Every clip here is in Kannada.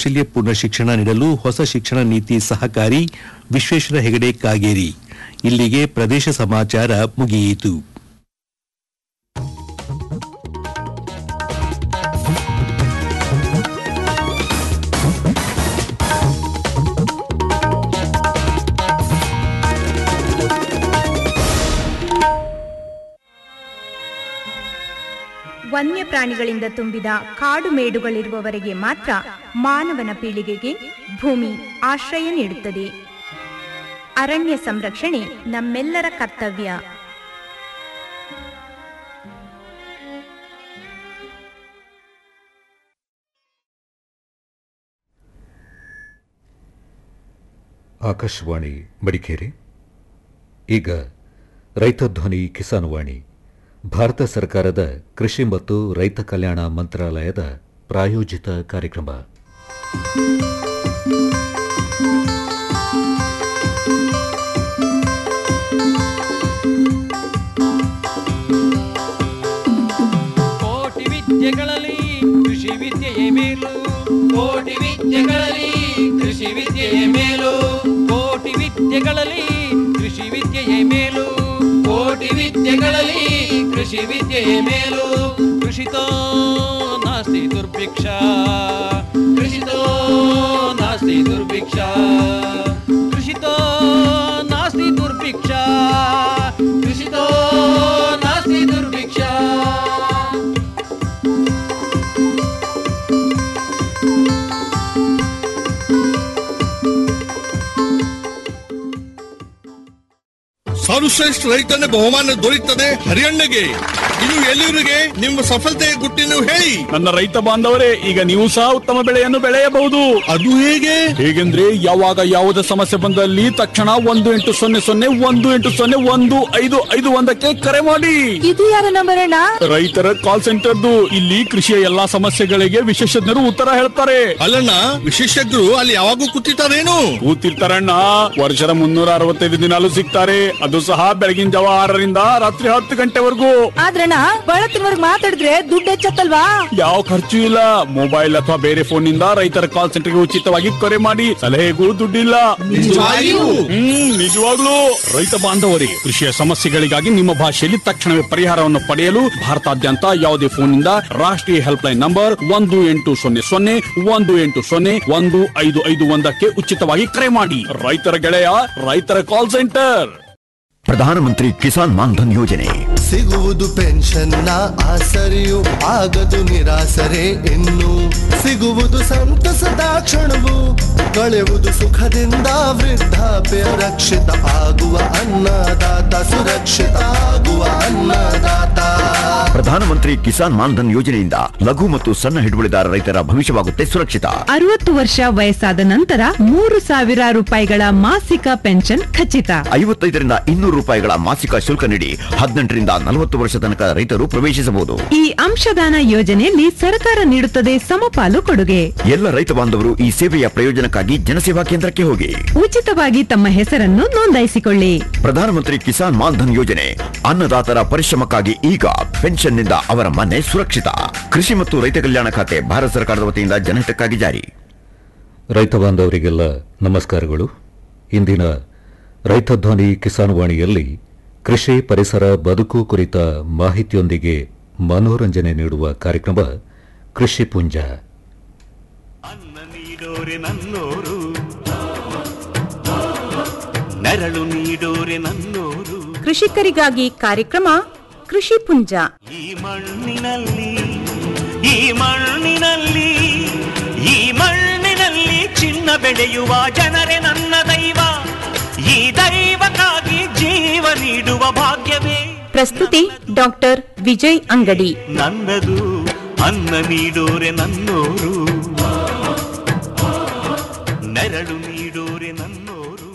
ಕೌಶಲ್ಯಪೂರ್ಣ ಶಿಕ್ಷಣ ನೀಡಲು ಹೊಸ ಶಿಕ್ಷಣ ನೀತಿ ಸಹಕಾರಿ ವಿಶ್ವೇಶ್ವರ ಹೆಗಡೆ ಕಾಗೇರಿ ಇಲ್ಲಿಗೆ ಪ್ರದೇಶ ಸಮಾಚಾರ ಮುಗಿಯಿತು ವನ್ಯಪ್ರಾಣಿಗಳಿಂದ ತುಂಬಿದ ಕಾಡು ಮೇಡುಗಳಿರುವವರೆಗೆ ಮಾತ್ರ ಮಾನವನ ಪೀಳಿಗೆಗೆ ಭೂಮಿ ಆಶ್ರಯ ನೀಡುತ್ತದೆ ಅರಣ್ಯ ಸಂರಕ್ಷಣೆ ನಮ್ಮೆಲ್ಲರ ಕರ್ತವ್ಯ ಆಕಾಶವಾಣಿ ಮಡಿಕೇರಿ ಈಗ ರೈತ ಧ್ವನಿ ಕಿಸಾನ್ ವಾಣಿ ಭಾರತ ಸರ್ಕಾರದ ಕೃಷಿ ಮತ್ತು ರೈತ ಕಲ್ಯಾಣ ಮಂತ್ರಾಲಯದ ಪ್ರಾಯೋಜಿತ ಕಾರ್ಯಕ್ರಮ ಕೋಟಿ ವಿದ್ಯೆಗಳಲ್ಲಿ ಕೃಷಿ ವಿದ್ಯೆಯೇ ಮೇಲು ಕೋಟಿ ವಿದ್ಯೆಗಳಲ್ಲಿ ಕೃಷಿ ವಿದ್ಯೆಯೇ ಮೇಲು ಕೋಟಿ ವಿದ್ಯೆಗಳಲ್ಲಿ ಕೃಷಿ ವಿದ್ಯೆಯೇ ಮೇಲು ಕೋಟಿ ವಿದ್ಯೆಗಳಲ್ಲಿ ಕೃಷಿ ವಿದ್ಯೆಯೇ ಮೇಲು ಕೃಷಿತೋ ನಾಸ್ತಿ ದುರ್ಭಿಕ್ಷ ಕೃಷಿತೋ ನಾಸ್ತಿ ದುರ್ಭಿಕ್ಷ ಕೃಷಿತೋ ನಾಸ್ತಿ ದುರ್ಭಿಕ್ಷ ಕೃಷಿತೋ ನಾಸ್ತಿ ದುರ್ಭಿಕ್ಷ ಸರ್ವಶ್ರೇಷ್ಠ ರೈತನ ಬಹುಮಾನ ದೊರೆಯುತ್ತದೆ ಹರಿಯಣ್ಣಗೆ ಇದು ಎಲ್ಲಿವರಿಗೆ ನಿಮ್ಮ ಸಫಲತೆಯ ಗುಟ್ಟಿನ ಹೇಳಿ ನನ್ನ ರೈತ ಬಾಂಧವರೇ ಈಗ ನೀವು ಸಹ ಉತ್ತಮ ಬೆಳೆಯನ್ನು ಬೆಳೆಯಬಹುದು ಅದು ಹೇಗೆ ಹೇಗೆಂದ್ರೆ ಯಾವಾಗ ಯಾವುದೇ ಸಮಸ್ಯೆ ಬಂದಲ್ಲಿ ತಕ್ಷಣ ಒಂದು ಎಂಟು ಸೊನ್ನೆ ಸೊನ್ನೆ ಒಂದು ಎಂಟು ಸೊನ್ನೆ ಒಂದು ಐದು ಐದು ಒಂದಕ್ಕೆ ಕರೆ ಮಾಡಿ ಇದು ಯಾರ ನಂಬರ್ ಅಣ್ಣ ರೈತರ ಕಾಲ್ ಸೆಂಟರ್ದು ಇಲ್ಲಿ ಕೃಷಿಯ ಎಲ್ಲಾ ಸಮಸ್ಯೆಗಳಿಗೆ ವಿಶೇಷಜ್ಞರು ಉತ್ತರ ಹೇಳ್ತಾರೆ ಅಲ್ಲಣ್ಣ ವಿಶೇಷಜ್ಞರು ಅಲ್ಲಿ ಯಾವಾಗೂ ಕೂತಿರ್ತಾರೇನು ಕೂತಿರ್ತಾರಣ್ಣ ವರ್ಷದ ಮುನ್ನೂರ ಅರವತ್ತೈದು ದಿನಾಲು ಸಿಗ್ತಾರೆ ಅದು ಸಹ ಬೆಳಗಿನ ಜಾವ ಆರರಿಂದ ರಾತ್ರಿ ಹತ್ತು ಗಂಟೆವರೆಗೂ ಆದ್ರಣ್ಣ ಬಳತ್ತಿನವರ್ಗ್ ಮಾತಾಡಿದ್ರೆ ದುಡ್ಡು ಹೆಚ್ಚತ್ತಲ್ವಾ ಯಾವ ಖರ್ಚು ಇಲ್ಲ ಮೊಬೈಲ್ ಅಥವಾ ಬೇರೆ ಫೋನ್ ನಿಂದ ರೈತರ ಕಾಲ್ ಸೆಂಟರ್ಗೆ ಉಚಿತವಾಗಿ ಕರೆ ಮಾಡಿ ಸಲಹೆಗೂ ದುಡ್ಡಿಲ್ಲ ನಿಜವಾಗಿಯೂ? ಹ್ಮ್ ನಿಜವಾಗ್ಲೂ ರೈತ ಬಾಂಧವರೇ ಕೃಷಿಯ ಸಮಸ್ಯೆಗಳಿಗಾಗಿ ನಿಮ್ಮ ಭಾಷೆಯಲ್ಲಿ ತಕ್ಷಣವೇ ಪರಿಹಾರವನ್ನು ಪಡೆಯಲು ಭಾರತಾದ್ಯಂತ ಯಾವುದೇ ಫೋನ್ನಿಂದ ರಾಷ್ಟ್ರೀಯ ಹೆಲ್ಪ್ ಲೈನ್ ನಂಬರ್ ಒಂದು ಎಂಟು ಸೊನ್ನೆ ಸೊನ್ನೆ ಒಂದು ಎಂಟು ಸೊನ್ನೆ ಒಂದು ಐದು ಐದು ಒಂದಕ್ಕೆ ಉಚಿತವಾಗಿ ಕರೆ ಮಾಡಿ ರೈತರ ಗೆಳೆಯ ರೈತರ ಕಾಲ್ ಸೆಂಟರ್ ಪ್ರಧಾನಮಂತ್ರಿ ಕಿಸಾನ್ ಮಾನ್ಧನ್ ಯೋಜನೆ ಸಿಗುವುದು ಪೆನ್ಷನ್ನ ಆಸರೆಯು ಆಗದು ನಿರಾಸರೆ ಇನ್ನು ಸಿಗುವುದು ಸಂತಸದ ಕ್ಷಣವು ಕಳೆಯುವುದು ಸುಖದಿಂದ ವೃದ್ಧಾಪ್ಯ ರಕ್ಷಿತ ಆಗುವ ಅನ್ನದಾತ ಸುರಕ್ಷಿತ ಆಗುವ ಅನ್ನದಾತ ಪ್ರಧಾನಮಂತ್ರಿ ಕಿಸಾನ್ ಮಾನ್ಧನ್ ಯೋಜನೆಯಿಂದ ಲಘು ಮತ್ತು ಸಣ್ಣ ಹಿಡುವಳಿದಾರ ರೈತರ ಭವಿಷ್ಯವಾಗುತ್ತೆ ಸುರಕ್ಷಿತ ಅರವತ್ತು ವರ್ಷ ವಯಸ್ಸಾದ ನಂತರ ಮೂರು ಸಾವಿರ ರೂಪಾಯಿಗಳ ಮಾಸಿಕ ಪೆನ್ಷನ್ ಖಚಿತ ಐವತ್ತೈದರಿಂದ ಇನ್ನೂರು ರೂಪಾಯಿಗಳ ಮಾಸಿಕ ಶುಲ್ಕ ನೀಡಿ ಹದಿನೆಂಟರಿಂದ ನಲವತ್ತು ವರ್ಷ ತನಕ ರೈತರು ಪ್ರವೇಶಿಸಬಹುದು ಈ ಅಂಶದಾನ ಯೋಜನೆಯಲ್ಲಿ ಸರ್ಕಾರ ನೀಡುತ್ತದೆ ಸಮಪಾಲು ಕೊಡುಗೆ ಎಲ್ಲ ರೈತ ಬಾಂಧವರು ಈ ಸೇವೆಯ ಪ್ರಯೋಜನಕ್ಕಾಗಿ ಜನಸೇವಾ ಕೇಂದ್ರಕ್ಕೆ ಹೋಗಿ ಉಚಿತವಾಗಿ ತಮ್ಮ ಹೆಸರನ್ನು ನೋಂದಾಯಿಸಿಕೊಳ್ಳಿ ಪ್ರಧಾನಮಂತ್ರಿ ಕಿಸಾನ್ ಮಾನ್ಧನ್ ಯೋಜನೆ ಅನ್ನದಾತರ ಪರಿಶ್ರಮಕ್ಕಾಗಿ ಈಗ ಪೆನ್ಷನ್ನಿಂದ ಅವರ ಮನೆ ಸುರಕ್ಷಿತ ಕೃಷಿ ಮತ್ತು ರೈತ ಕಲ್ಯಾಣ ಖಾತೆ ಭಾರತ ಸರ್ಕಾರದ ವತಿಯಿಂದ ಜನಹಿತಕ್ಕಾಗಿ ಜಾರಿ ರೈತ ಬಾಂಧವರಿಗೆಲ್ಲ ನಮಸ್ಕಾರಗಳು ಇಂದಿನ ರೈತ ಧ್ವನಿ ಕಿಸಾನ್ ವಾಣಿಯಲ್ಲಿ ಕೃಷಿ ಪರಿಸರ ಬದುಕು ಕುರಿತ ಮಾಹಿತಿಯೊಂದಿಗೆ ಮನೋರಂಜನೆ ನೀಡುವ ಕಾರ್ಯಕ್ರಮ ಕೃಷಿ ಪುಂಜ ಅನ್ನ ನೀಡೋರೆ ನನ್ನೋರು ನೆರಳು ನೀಡೋರೆ ನನ್ನೋರು ಕೃಷಿಕರಿಗಾಗಿ ಕಾರ್ಯಕ್ರಮ ಕೃಷಿ ಪುಂಜ ಈ ಮಣ್ಣಿನಲ್ಲಿ ಈ ಮಣ್ಣಿನಲ್ಲಿ ಈ ಮಣ್ಣಿನಲ್ಲಿ ಚಿನ್ನ ಬೆಳೆಯುವ ಜನರೇ ನನ್ನ ದೈವ ಈ ದೈವಕ್ಕಾಗಿ ಜೀವ ನೀಡುವ ಭಾಗ್ಯವೇ ಪ್ರಸ್ತುತಿ ಡಾಕ್ಟರ್ ವಿಜಯ್ ಅಂಗಡಿ ನನ್ನದು ಅನ್ನ ನೀಡೋರೆ ನನ್ನೋರು ನೆರಳು ನೀಡೋರೆ ನನ್ನೋರು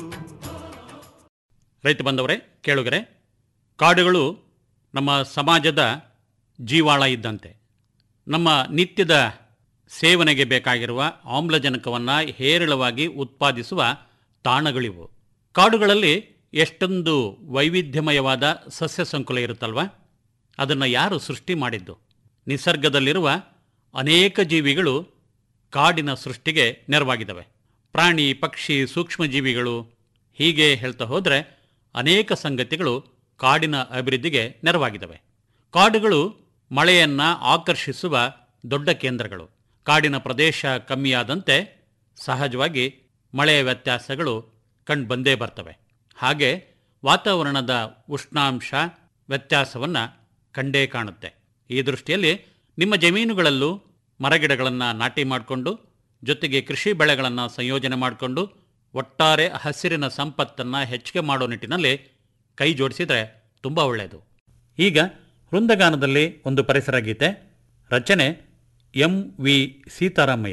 ರೈತ ಬಂದವರೇ ಕೇಳುಗರೆ ಕಾಡುಗಳು ನಮ್ಮ ಸಮಾಜದ ಜೀವಾಳ ಇದ್ದಂತೆ ನಮ್ಮ ನಿತ್ಯದ ಸೇವನೆಗೆ ಬೇಕಾಗಿರುವ ಆಮ್ಲಜನಕವನ್ನು ಹೇರಳವಾಗಿ ಉತ್ಪಾದಿಸುವ ತಾಣಗಳಿವು ಕಾಡುಗಳಲ್ಲಿ ಎಷ್ಟೊಂದು ವೈವಿಧ್ಯಮಯವಾದ ಸಸ್ಯ ಸಂಕುಲ ಇರುತ್ತಲ್ವ ಅದನ್ನು ಯಾರು ಸೃಷ್ಟಿ ಮಾಡಿದ್ದು ನಿಸರ್ಗದಲ್ಲಿರುವ ಅನೇಕ ಜೀವಿಗಳು ಕಾಡಿನ ಸೃಷ್ಟಿಗೆ ನೆರವಾಗಿದ್ದಾವೆ ಪ್ರಾಣಿ ಪಕ್ಷಿ ಸೂಕ್ಷ್ಮಜೀವಿಗಳು ಹೀಗೆ ಹೇಳ್ತಾ ಹೋದರೆ ಅನೇಕ ಸಂಗತಿಗಳು ಕಾಡಿನ ಅಭಿವೃದ್ಧಿಗೆ ನೆರವಾಗಿದ್ದಾವೆ ಕಾಡುಗಳು ಮಳೆಯನ್ನು ಆಕರ್ಷಿಸುವ ದೊಡ್ಡ ಕೇಂದ್ರಗಳು ಕಾಡಿನ ಪ್ರದೇಶ ಕಮ್ಮಿಯಾದಂತೆ ಸಹಜವಾಗಿ ಮಳೆಯ ವ್ಯತ್ಯಾಸಗಳು ಕಂಡುಬಂದೇ ಬರ್ತವೆ ಹಾಗೆ ವಾತಾವರಣದ ಉಷ್ಣಾಂಶ ವ್ಯತ್ಯಾಸವನ್ನು ಕಂಡೇ ಕಾಣುತ್ತೆ ಈ ದೃಷ್ಟಿಯಲ್ಲಿ ನಿಮ್ಮ ಜಮೀನುಗಳಲ್ಲೂ ಮರಗಿಡಗಳನ್ನು ನಾಟಿ ಮಾಡಿಕೊಂಡು ಜೊತೆಗೆ ಕೃಷಿ ಬೆಳೆಗಳನ್ನು ಸಂಯೋಜನೆ ಮಾಡಿಕೊಂಡು ಒಟ್ಟಾರೆ ಹಸಿರಿನ ಸಂಪತ್ತನ್ನು ಹೆಚ್ಚಿಗೆ ಮಾಡೋ ನಿಟ್ಟಿನಲ್ಲಿ ಕೈ ಜೋಡಿಸಿದರೆ ತುಂಬ ಒಳ್ಳೆಯದು ಈಗ ವೃಂದಗಾನದಲ್ಲಿ ಒಂದು ಪರಿಸರ ಗೀತೆ ರಚನೆ ಎಂ ವಿ ಸೀತಾರಾಮಯ್ಯ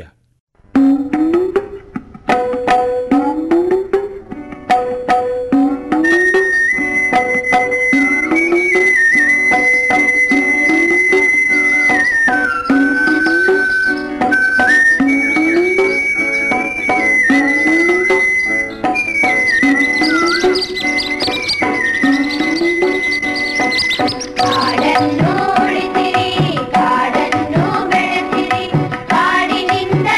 ಕಾಡನ್ನು ಉಳಿಸಿರಿ ಕಾಡನ್ನು ಬೆಳೆಸಿರಿ ಕಾಡಿನಿಂದ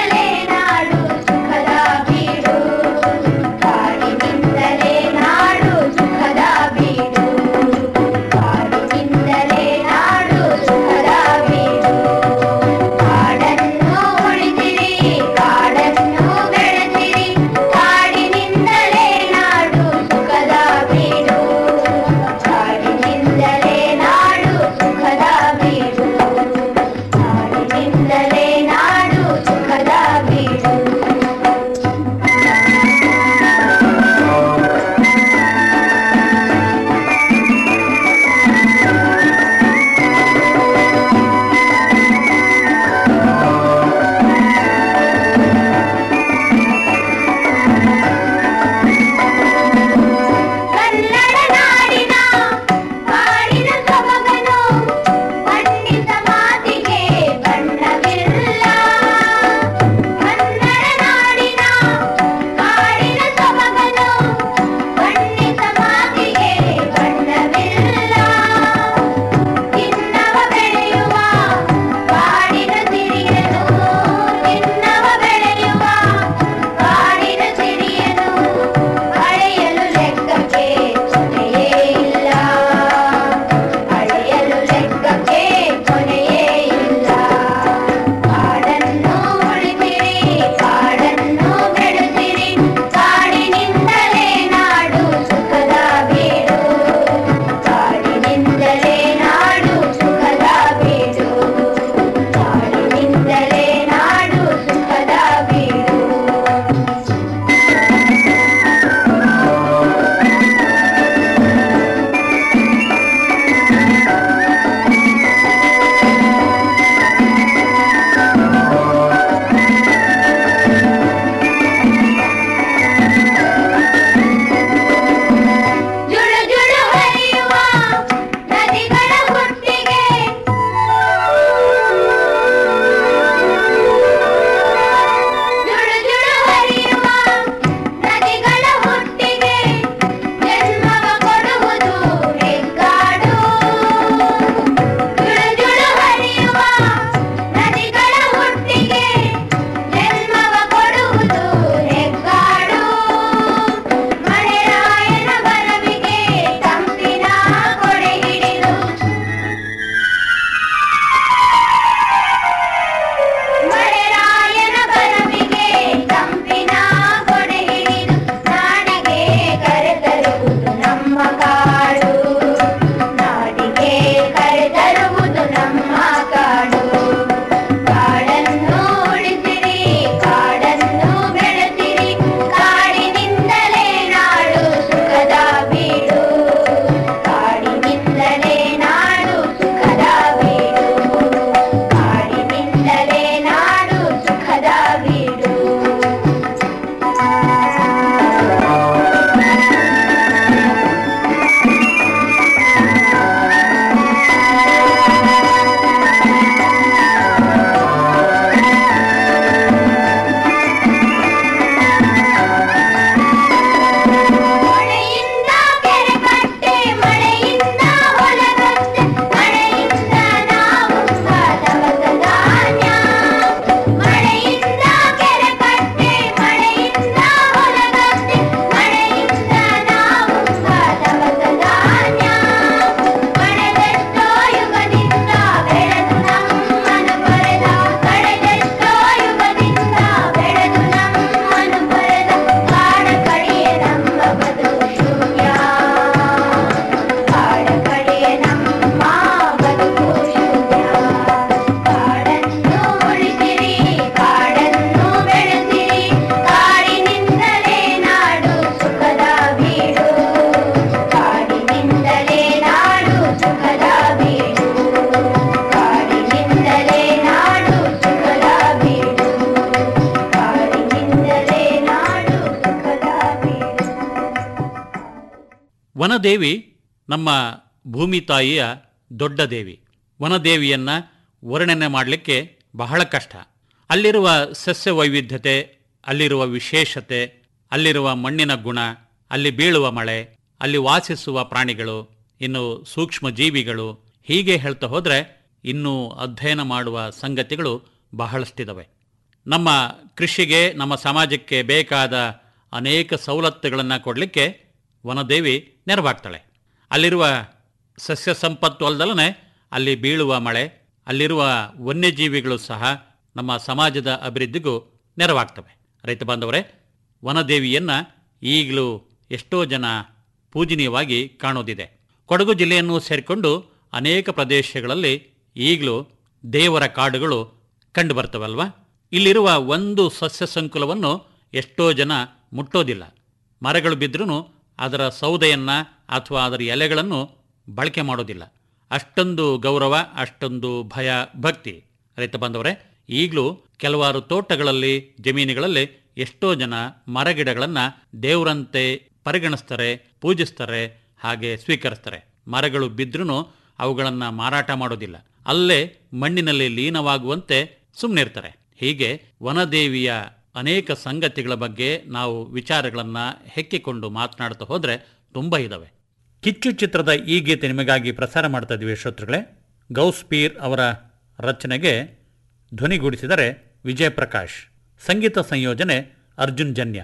ವನದೇವಿ ನಮ್ಮ ಭೂಮಿ ತಾಯಿಯ ದೊಡ್ಡ ದೇವಿ ವನದೇವಿಯನ್ನು ವರ್ಣನೆ ಮಾಡಲಿಕ್ಕೆ ಬಹಳ ಕಷ್ಟ ಅಲ್ಲಿರುವ ಸಸ್ಯ ವೈವಿಧ್ಯತೆ ಅಲ್ಲಿರುವ ವಿಶೇಷತೆ ಅಲ್ಲಿರುವ ಮಣ್ಣಿನ ಗುಣ ಅಲ್ಲಿ ಬೀಳುವ ಮಳೆ ಅಲ್ಲಿ ವಾಸಿಸುವ ಪ್ರಾಣಿಗಳು ಇನ್ನು ಸೂಕ್ಷ್ಮ ಜೀವಿಗಳು ಹೀಗೆ ಹೇಳ್ತಾ ಹೋದರೆ ಇನ್ನೂ ಅಧ್ಯಯನ ಮಾಡುವ ಸಂಗತಿಗಳು ಬಹಳಷ್ಟಿದ್ದಾವೆ ನಮ್ಮ ಕೃಷಿಗೆ ನಮ್ಮ ಸಮಾಜಕ್ಕೆ ಬೇಕಾದ ಅನೇಕ ಸವಲತ್ತುಗಳನ್ನು ಕೊಡಲಿಕ್ಕೆ ವನದೇವಿ ನೆರವಾಗ್ತಾಳೆ ಅಲ್ಲಿರುವ ಸಸ್ಯ ಸಂಪತ್ತು ಅಲ್ದಲನೆ ಅಲ್ಲಿ ಬೀಳುವ ಮಳೆ ಅಲ್ಲಿರುವ ವನ್ಯಜೀವಿಗಳು ಸಹ ನಮ್ಮ ಸಮಾಜದ ಅಭಿವೃದ್ಧಿಗೂ ನೆರವಾಗ್ತವೆ ರೈತ ಬಾಂಧವರೇ ವನದೇವಿಯನ್ನು ಈಗಲೂ ಎಷ್ಟೋ ಜನ ಪೂಜನೀಯವಾಗಿ ಕಾಣೋದಿದೆ ಕೊಡಗು ಜಿಲ್ಲೆಯನ್ನು ಸೇರಿಕೊಂಡು ಅನೇಕ ಪ್ರದೇಶಗಳಲ್ಲಿ ಈಗಲೂ ದೇವರ ಕಾಡುಗಳು ಕಂಡುಬರ್ತವಲ್ವಾ ಇಲ್ಲಿರುವ ಒಂದು ಸಸ್ಯ ಸಂಕುಲವನ್ನು ಎಷ್ಟೋ ಜನ ಮುಟ್ಟೋದಿಲ್ಲ ಮರಗಳು ಬಿದ್ದರೂ ಅದರ ಸೌದೆಯನ್ನು ಅಥವಾ ಅದರ ಎಲೆಗಳನ್ನು ಬಳಕೆ ಮಾಡೋದಿಲ್ಲ ಅಷ್ಟೊಂದು ಗೌರವ ಅಷ್ಟೊಂದು ಭಯ ಭಕ್ತಿ ರೈತ ಬಾಂಧವರೇ ಈಗಲೂ ಕೆಲವಾರು ತೋಟಗಳಲ್ಲಿ ಜಮೀನುಗಳಲ್ಲಿ ಎಷ್ಟೋ ಜನ ಮರಗಿಡಗಳನ್ನು ದೇವರಂತೆ ಪರಿಗಣಿಸ್ತಾರೆ ಪೂಜಿಸ್ತಾರೆ ಹಾಗೆ ಸ್ವೀಕರಿಸ್ತಾರೆ ಮರಗಳು ಬಿದ್ರೂ ಅವುಗಳನ್ನು ಮಾರಾಟ ಮಾಡೋದಿಲ್ಲ ಅಲ್ಲೇ ಮಣ್ಣಿನಲ್ಲಿ ಲೀನವಾಗುವಂತೆ ಸುಮ್ಮನಿರ್ತಾರೆ ಹೀಗೆ ವನದೇವಿಯ ಅನೇಕ ಸಂಗತಿಗಳ ಬಗ್ಗೆ ನಾವು ವಿಚಾರಗಳನ್ನು ಹೆಕ್ಕಿಕೊಂಡು ಮಾತನಾಡ್ತಾ ಹೋದರೆ ತುಂಬ ಇದ್ದಾವೆ ಕಿಚ್ಚು ಚಿತ್ರದ ಈ ಗೀತೆ ನಿಮಗಾಗಿ ಪ್ರಸಾರ ಮಾಡ್ತಾ ಇದ್ದೀವಿ ಶ್ರೋತೃಗಳೇ ಗೌಸ್ಪೀರ್ ಅವರ ರಚನೆಗೆ ಧ್ವನಿಗೂಡಿಸಿದರೆ ವಿಜಯ ಪ್ರಕಾಶ್ ಸಂಗೀತ ಸಂಯೋಜನೆ ಅರ್ಜುನ್ ಜನ್ಯ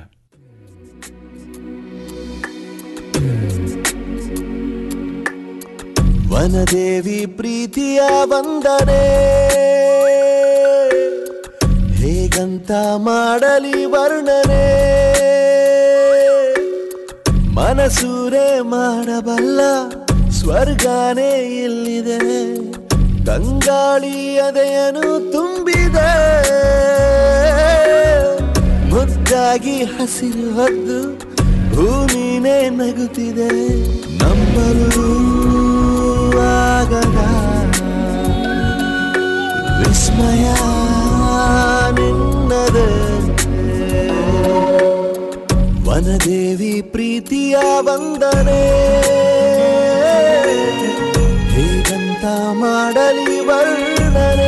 ವನದೇವಿ ಪ್ರೀತಿಯ ವಂದನೆ ಹೇಗಂತ ಮಾಡಲಿ ವರ್ಣನೆ ಮನಸೂರೆ ಮಾಡಬಲ್ಲ ಸ್ವರ್ಗಾನೇ ಇಲ್ಲಿದೆ ತಂಗಾಳಿ ಅದೆಯನು ತುಂಬಿದೆ ಮುದ್ದಾಗಿ ಹಸಿರು ಹೊದ್ದು ಭೂಮಿನೇ ನಗುತ್ತಿದೆ ನಂಬಲು ಆಗದ ವಿಸ್ಮಯ ನಿನ್ನದೆ ವನದೇವಿ ಪ್ರೀತಿಯ ವಂದನೆ ಹೇಗಂತ ಮಾಡಲಿ ವರ್ಣನೆ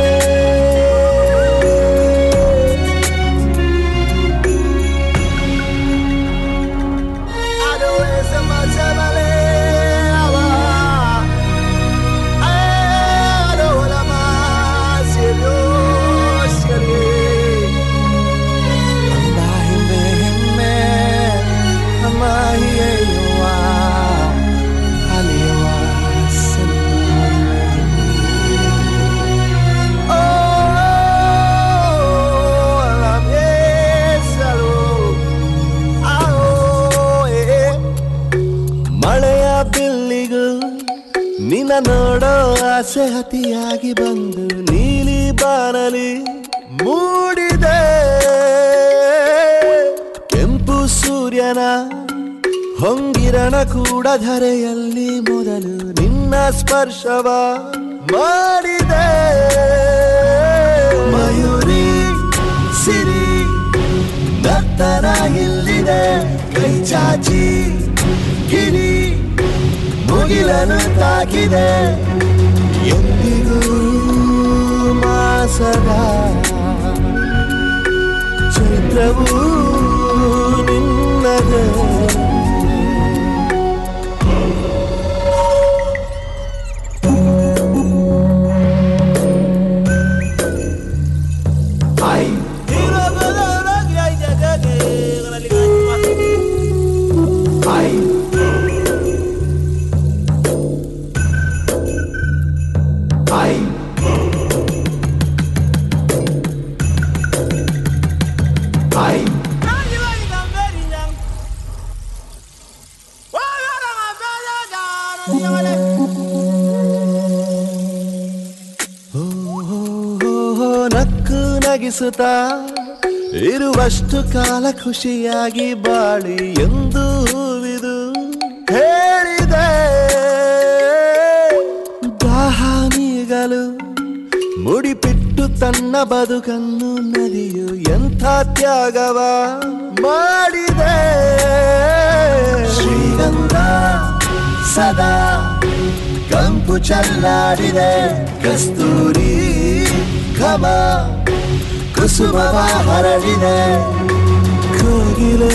ಮಳೆಯ ಬಿಲ್ಲಿಗೂ ನಿನ್ನ ನೋಡೋ ಆಸೆ ಅತಿಯಾಗಿ ಬಂದು ನೀಲಿ ಬಾನಲಿ ಮೂಡಿದೆ ಕೆಂಪು ಸೂರ್ಯನ ಹೊಂಗಿರಣ ಕೂಡ ಧರೆಯಲ್ಲಿ ಮೊದಲು ನಿನ್ನ ಸ್ಪರ್ಶವ ಮಾಡಿದೆ ಮಯೂರಿ ಸಿರಿ ನರ್ತನ ಇಲ್ಲಿದೆ ಕೈ ಚಾಚಿ ಗಿರಿ ಮುಗಿಲನು ತಾಕಿದೆ ಎಂದಿಗೂ ಮಾಸದ ಚೈತ್ರವು ನಿನ್ನದೇ ಓಹೋ ನಕ್ಕು ನಗಿಸುತ್ತಾ ಇರುವಷ್ಟು ಕಾಲ ಖುಷಿಯಾಗಿ ಬಾಳಿ ಎಂದು ಹೂವಿದು ಹೇಳಿದೆ ದಾಹ ನೀಗಲು ಮುಡಿಪಿಟ್ಟು ತನ್ನ ಬದುಕನ್ನು ನದಿಯು ಎಂಥ ತ್ಯಾಗವ ಮಾಡಿದೆ ಶ್ರೀಗಂಧ ಸದಾ ಕಂಪು ಚೆಲ್ಲಾಡಿದೆ ಕಸ್ತೂರಿ ಘಮ ಕುಸುಮವ ಹರಡಿದೆ ಕೋಗಿಲೆ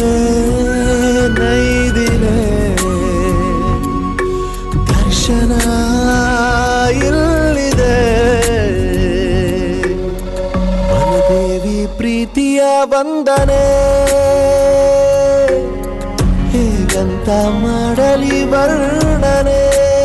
ನೈದಿಲೆ ದರ್ಶನ ಇಲ್ಲಿದೆ ವನದೇವಿ ಪ್ರೀತಿಯ ವಂದನೆ ಹೇಗಂತ ಮಾಡಲಿ ವರ್ಣನೆ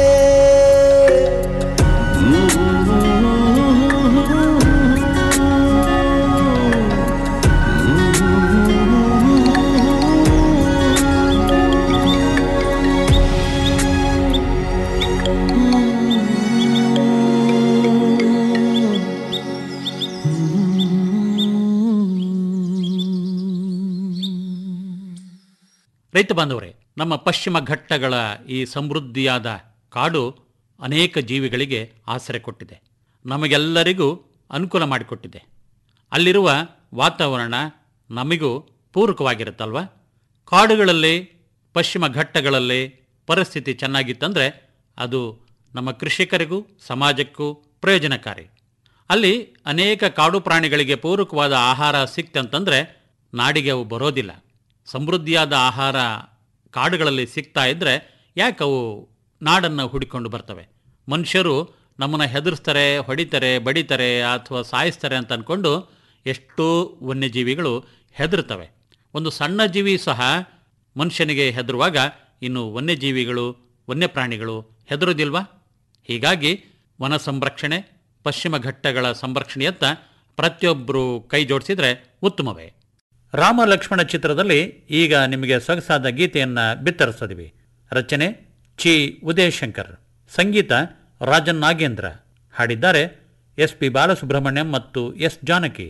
ರೈತ ಬಾಂಧವರೇ ನಮ್ಮ ಪಶ್ಚಿಮ ಘಟ್ಟಗಳ ಈ ಸಮೃದ್ಧಿಯಾದ ಕಾಡು ಅನೇಕ ಜೀವಿಗಳಿಗೆ ಆಸರೆ ಕೊಟ್ಟಿದೆ ನಮಗೆಲ್ಲರಿಗೂ ಅನುಕೂಲ ಮಾಡಿಕೊಟ್ಟಿದೆ ಅಲ್ಲಿರುವ ವಾತಾವರಣ ನಮಗೂ ಪೂರಕವಾಗಿರುತ್ತಲ್ವ ಕಾಡುಗಳಲ್ಲಿ ಪಶ್ಚಿಮ ಘಟ್ಟಗಳಲ್ಲಿ ಪರಿಸ್ಥಿತಿ ಚೆನ್ನಾಗಿತ್ತಂದರೆ ಅದು ನಮ್ಮ ಕೃಷಿಕರಿಗೂ ಸಮಾಜಕ್ಕೂ ಪ್ರಯೋಜನಕಾರಿ ಅಲ್ಲಿ ಅನೇಕ ಕಾಡು ಪ್ರಾಣಿಗಳಿಗೆ ಪೂರಕವಾದ ಆಹಾರ ಸಿಕ್ತಂತಂದರೆ ನಾಡಿಗೆ ಅವು ಬರೋದಿಲ್ಲ ಸಮೃದ್ಧಿಯಾದ ಆಹಾರ ಕಾಡುಗಳಲ್ಲಿ ಸಿಗ್ತಾ ಇದ್ದರೆ ಯಾಕೆ ಅವು ನಾಡನ್ನು ಹುಡಿಕೊಂಡು ಬರ್ತವೆ ಮನುಷ್ಯರು ನಮ್ಮನ್ನು ಹೆದರ್ಸ್ತಾರೆ ಹೊಡಿತಾರೆ ಬಡಿತಾರೆ ಅಥವಾ ಸಾಯಿಸ್ತಾರೆ ಅಂತ ಅಂದ್ಕೊಂಡು ಎಷ್ಟೋ ವನ್ಯಜೀವಿಗಳು ಹೆದರ್ತವೆ ಒಂದು ಸಣ್ಣ ಜೀವಿ ಸಹ ಮನುಷ್ಯನಿಗೆ ಹೆದರುವಾಗ ಇನ್ನು ವನ್ಯಜೀವಿಗಳು ವನ್ಯಪ್ರಾಣಿಗಳು ಹೆದರೋದಿಲ್ವಾ ಹೀಗಾಗಿ ವನ ಸಂರಕ್ಷಣೆ ಪಶ್ಚಿಮ ಘಟ್ಟಗಳ ಸಂರಕ್ಷಣೆಯತ್ತ ಪ್ರತಿಯೊಬ್ಬರು ಕೈ ಜೋಡಿಸಿದರೆ ಉತ್ತಮವೇ ರಾಮ ಲಕ್ಷ್ಮಣ ಚಿತ್ರದಲ್ಲಿ ಈಗ ನಿಮಗೆ ಸೊಗಸಾದ ಗೀತೆಯನ್ನು ಬಿತ್ತರಿಸಿದ್ವಿ ರಚನೆ ಚಿ ಉದಯಶಂಕರ್ ಸಂಗೀತ ರಾಜನ್ ನಾಗೇಂದ್ರ ಹಾಡಿದ್ದಾರೆ ಎಸ್ ಪಿ ಬಾಲಸುಬ್ರಹ್ಮಣ್ಯಂ ಮತ್ತು ಎಸ್ ಜಾನಕಿ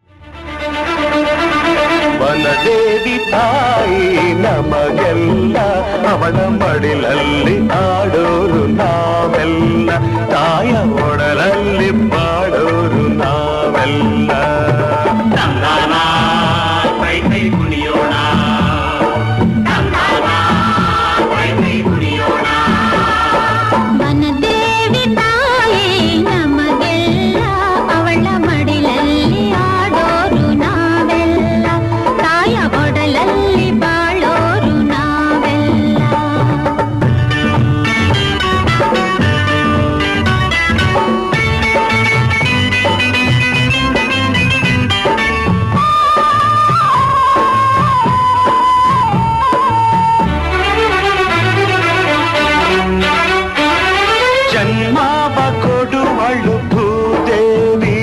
ವನದೇವಿ ತಾಯಿ ನಮಗೆಲ್ಲ ಅವಳ ಮಡಿಲಲ್ಲಿ ಆಡೋರು ನಾವೆಲ್ಲ ತಾಯ ಒಡಲಲ್ಲಿ ಬಾಡೋರು ನಾವೆಲ್ಲ ಕೈ ಕೈ ಕುಣಿಯೋಣ ಕೈ ಕೈ ಕುಣಿಯೋಣ ವನದೇವಿ ತಾಯಿ ನಮಗೆಲ್ಲ ಅವಳ ಮಡಿಲಲ್ಲಿ ಆಡೋರು ನಾವೆಲ್ಲ ತಾಯ ಒಡಲಲ್ಲಿ ಬಾಳೋರು ನಾವೆಲ್ಲ ಜನ್ಮಾವ ಕೊಡುವಳು ಭೂದೇವಿ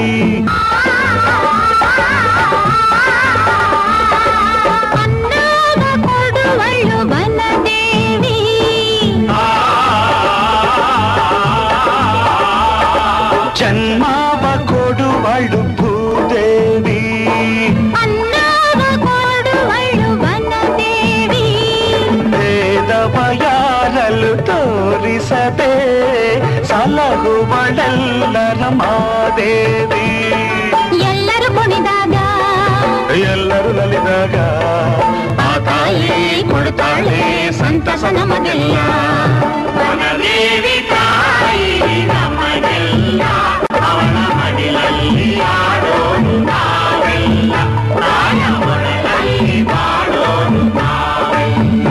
ಅನ್ನವ ಕೊಡುವಳು ವನದೇವಿ ಜನ್ಮಾವ ಕೊಡುವಳು ಭೂದೇವಿ ಅನ್ನವ ಕೊಡುವಳು ವನದೇವಿ ಭೇದವ ಯಾರಲು ತೋರಿಸದೆ ಸಲಹುವಳೆಲ್ಲರ ಮಾದೇವಿ ಎಲ್ಲರೂ ಕುಣಿದಾಗ ಎಲ್ಲರೂ ನಲಿದಾಗ ಆ ತಾಯಿ ಕೊಡ್ತಾಳೆ ಸಂತಸ ನಮಗೆಲ್ಲ ವನದೇವಿ ತಾಯಿ ನಮಗೆಲ್ಲ ಅವನ ಮಡಿಲಲ್ಲಿ ಆಡೋನು ನಾವೆಲ್ಲ ತಾಯ ಒಡಲಲ್ಲಿ ಬಾಡೋನು ನಾವೆಲ್ಲ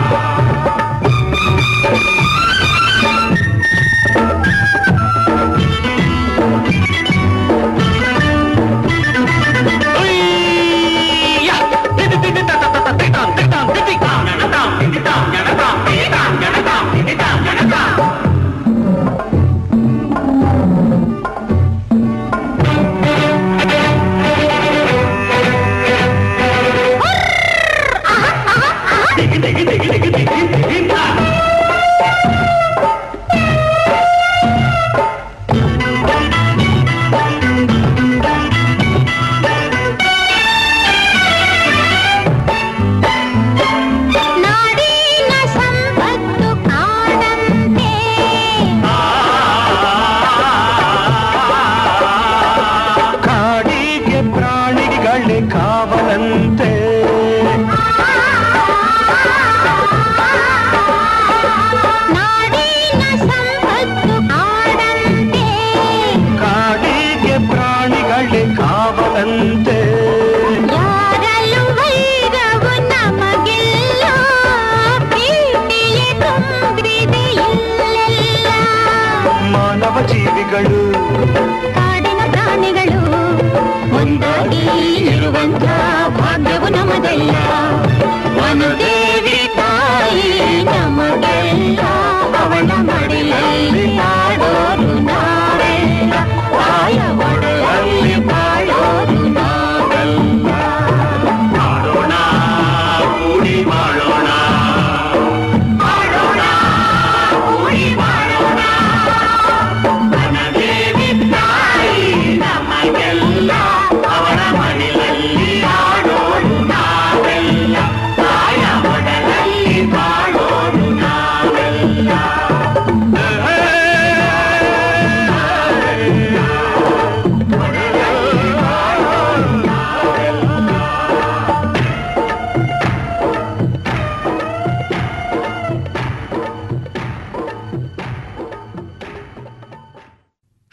ನಾಡಿನ ಸಂಪತ್ತು ಕಾಡಂತೆ ಕಾಡಿಗೆ ಪ್ರಾಣಿಗಳೇ ಕಾವಲಂತೆ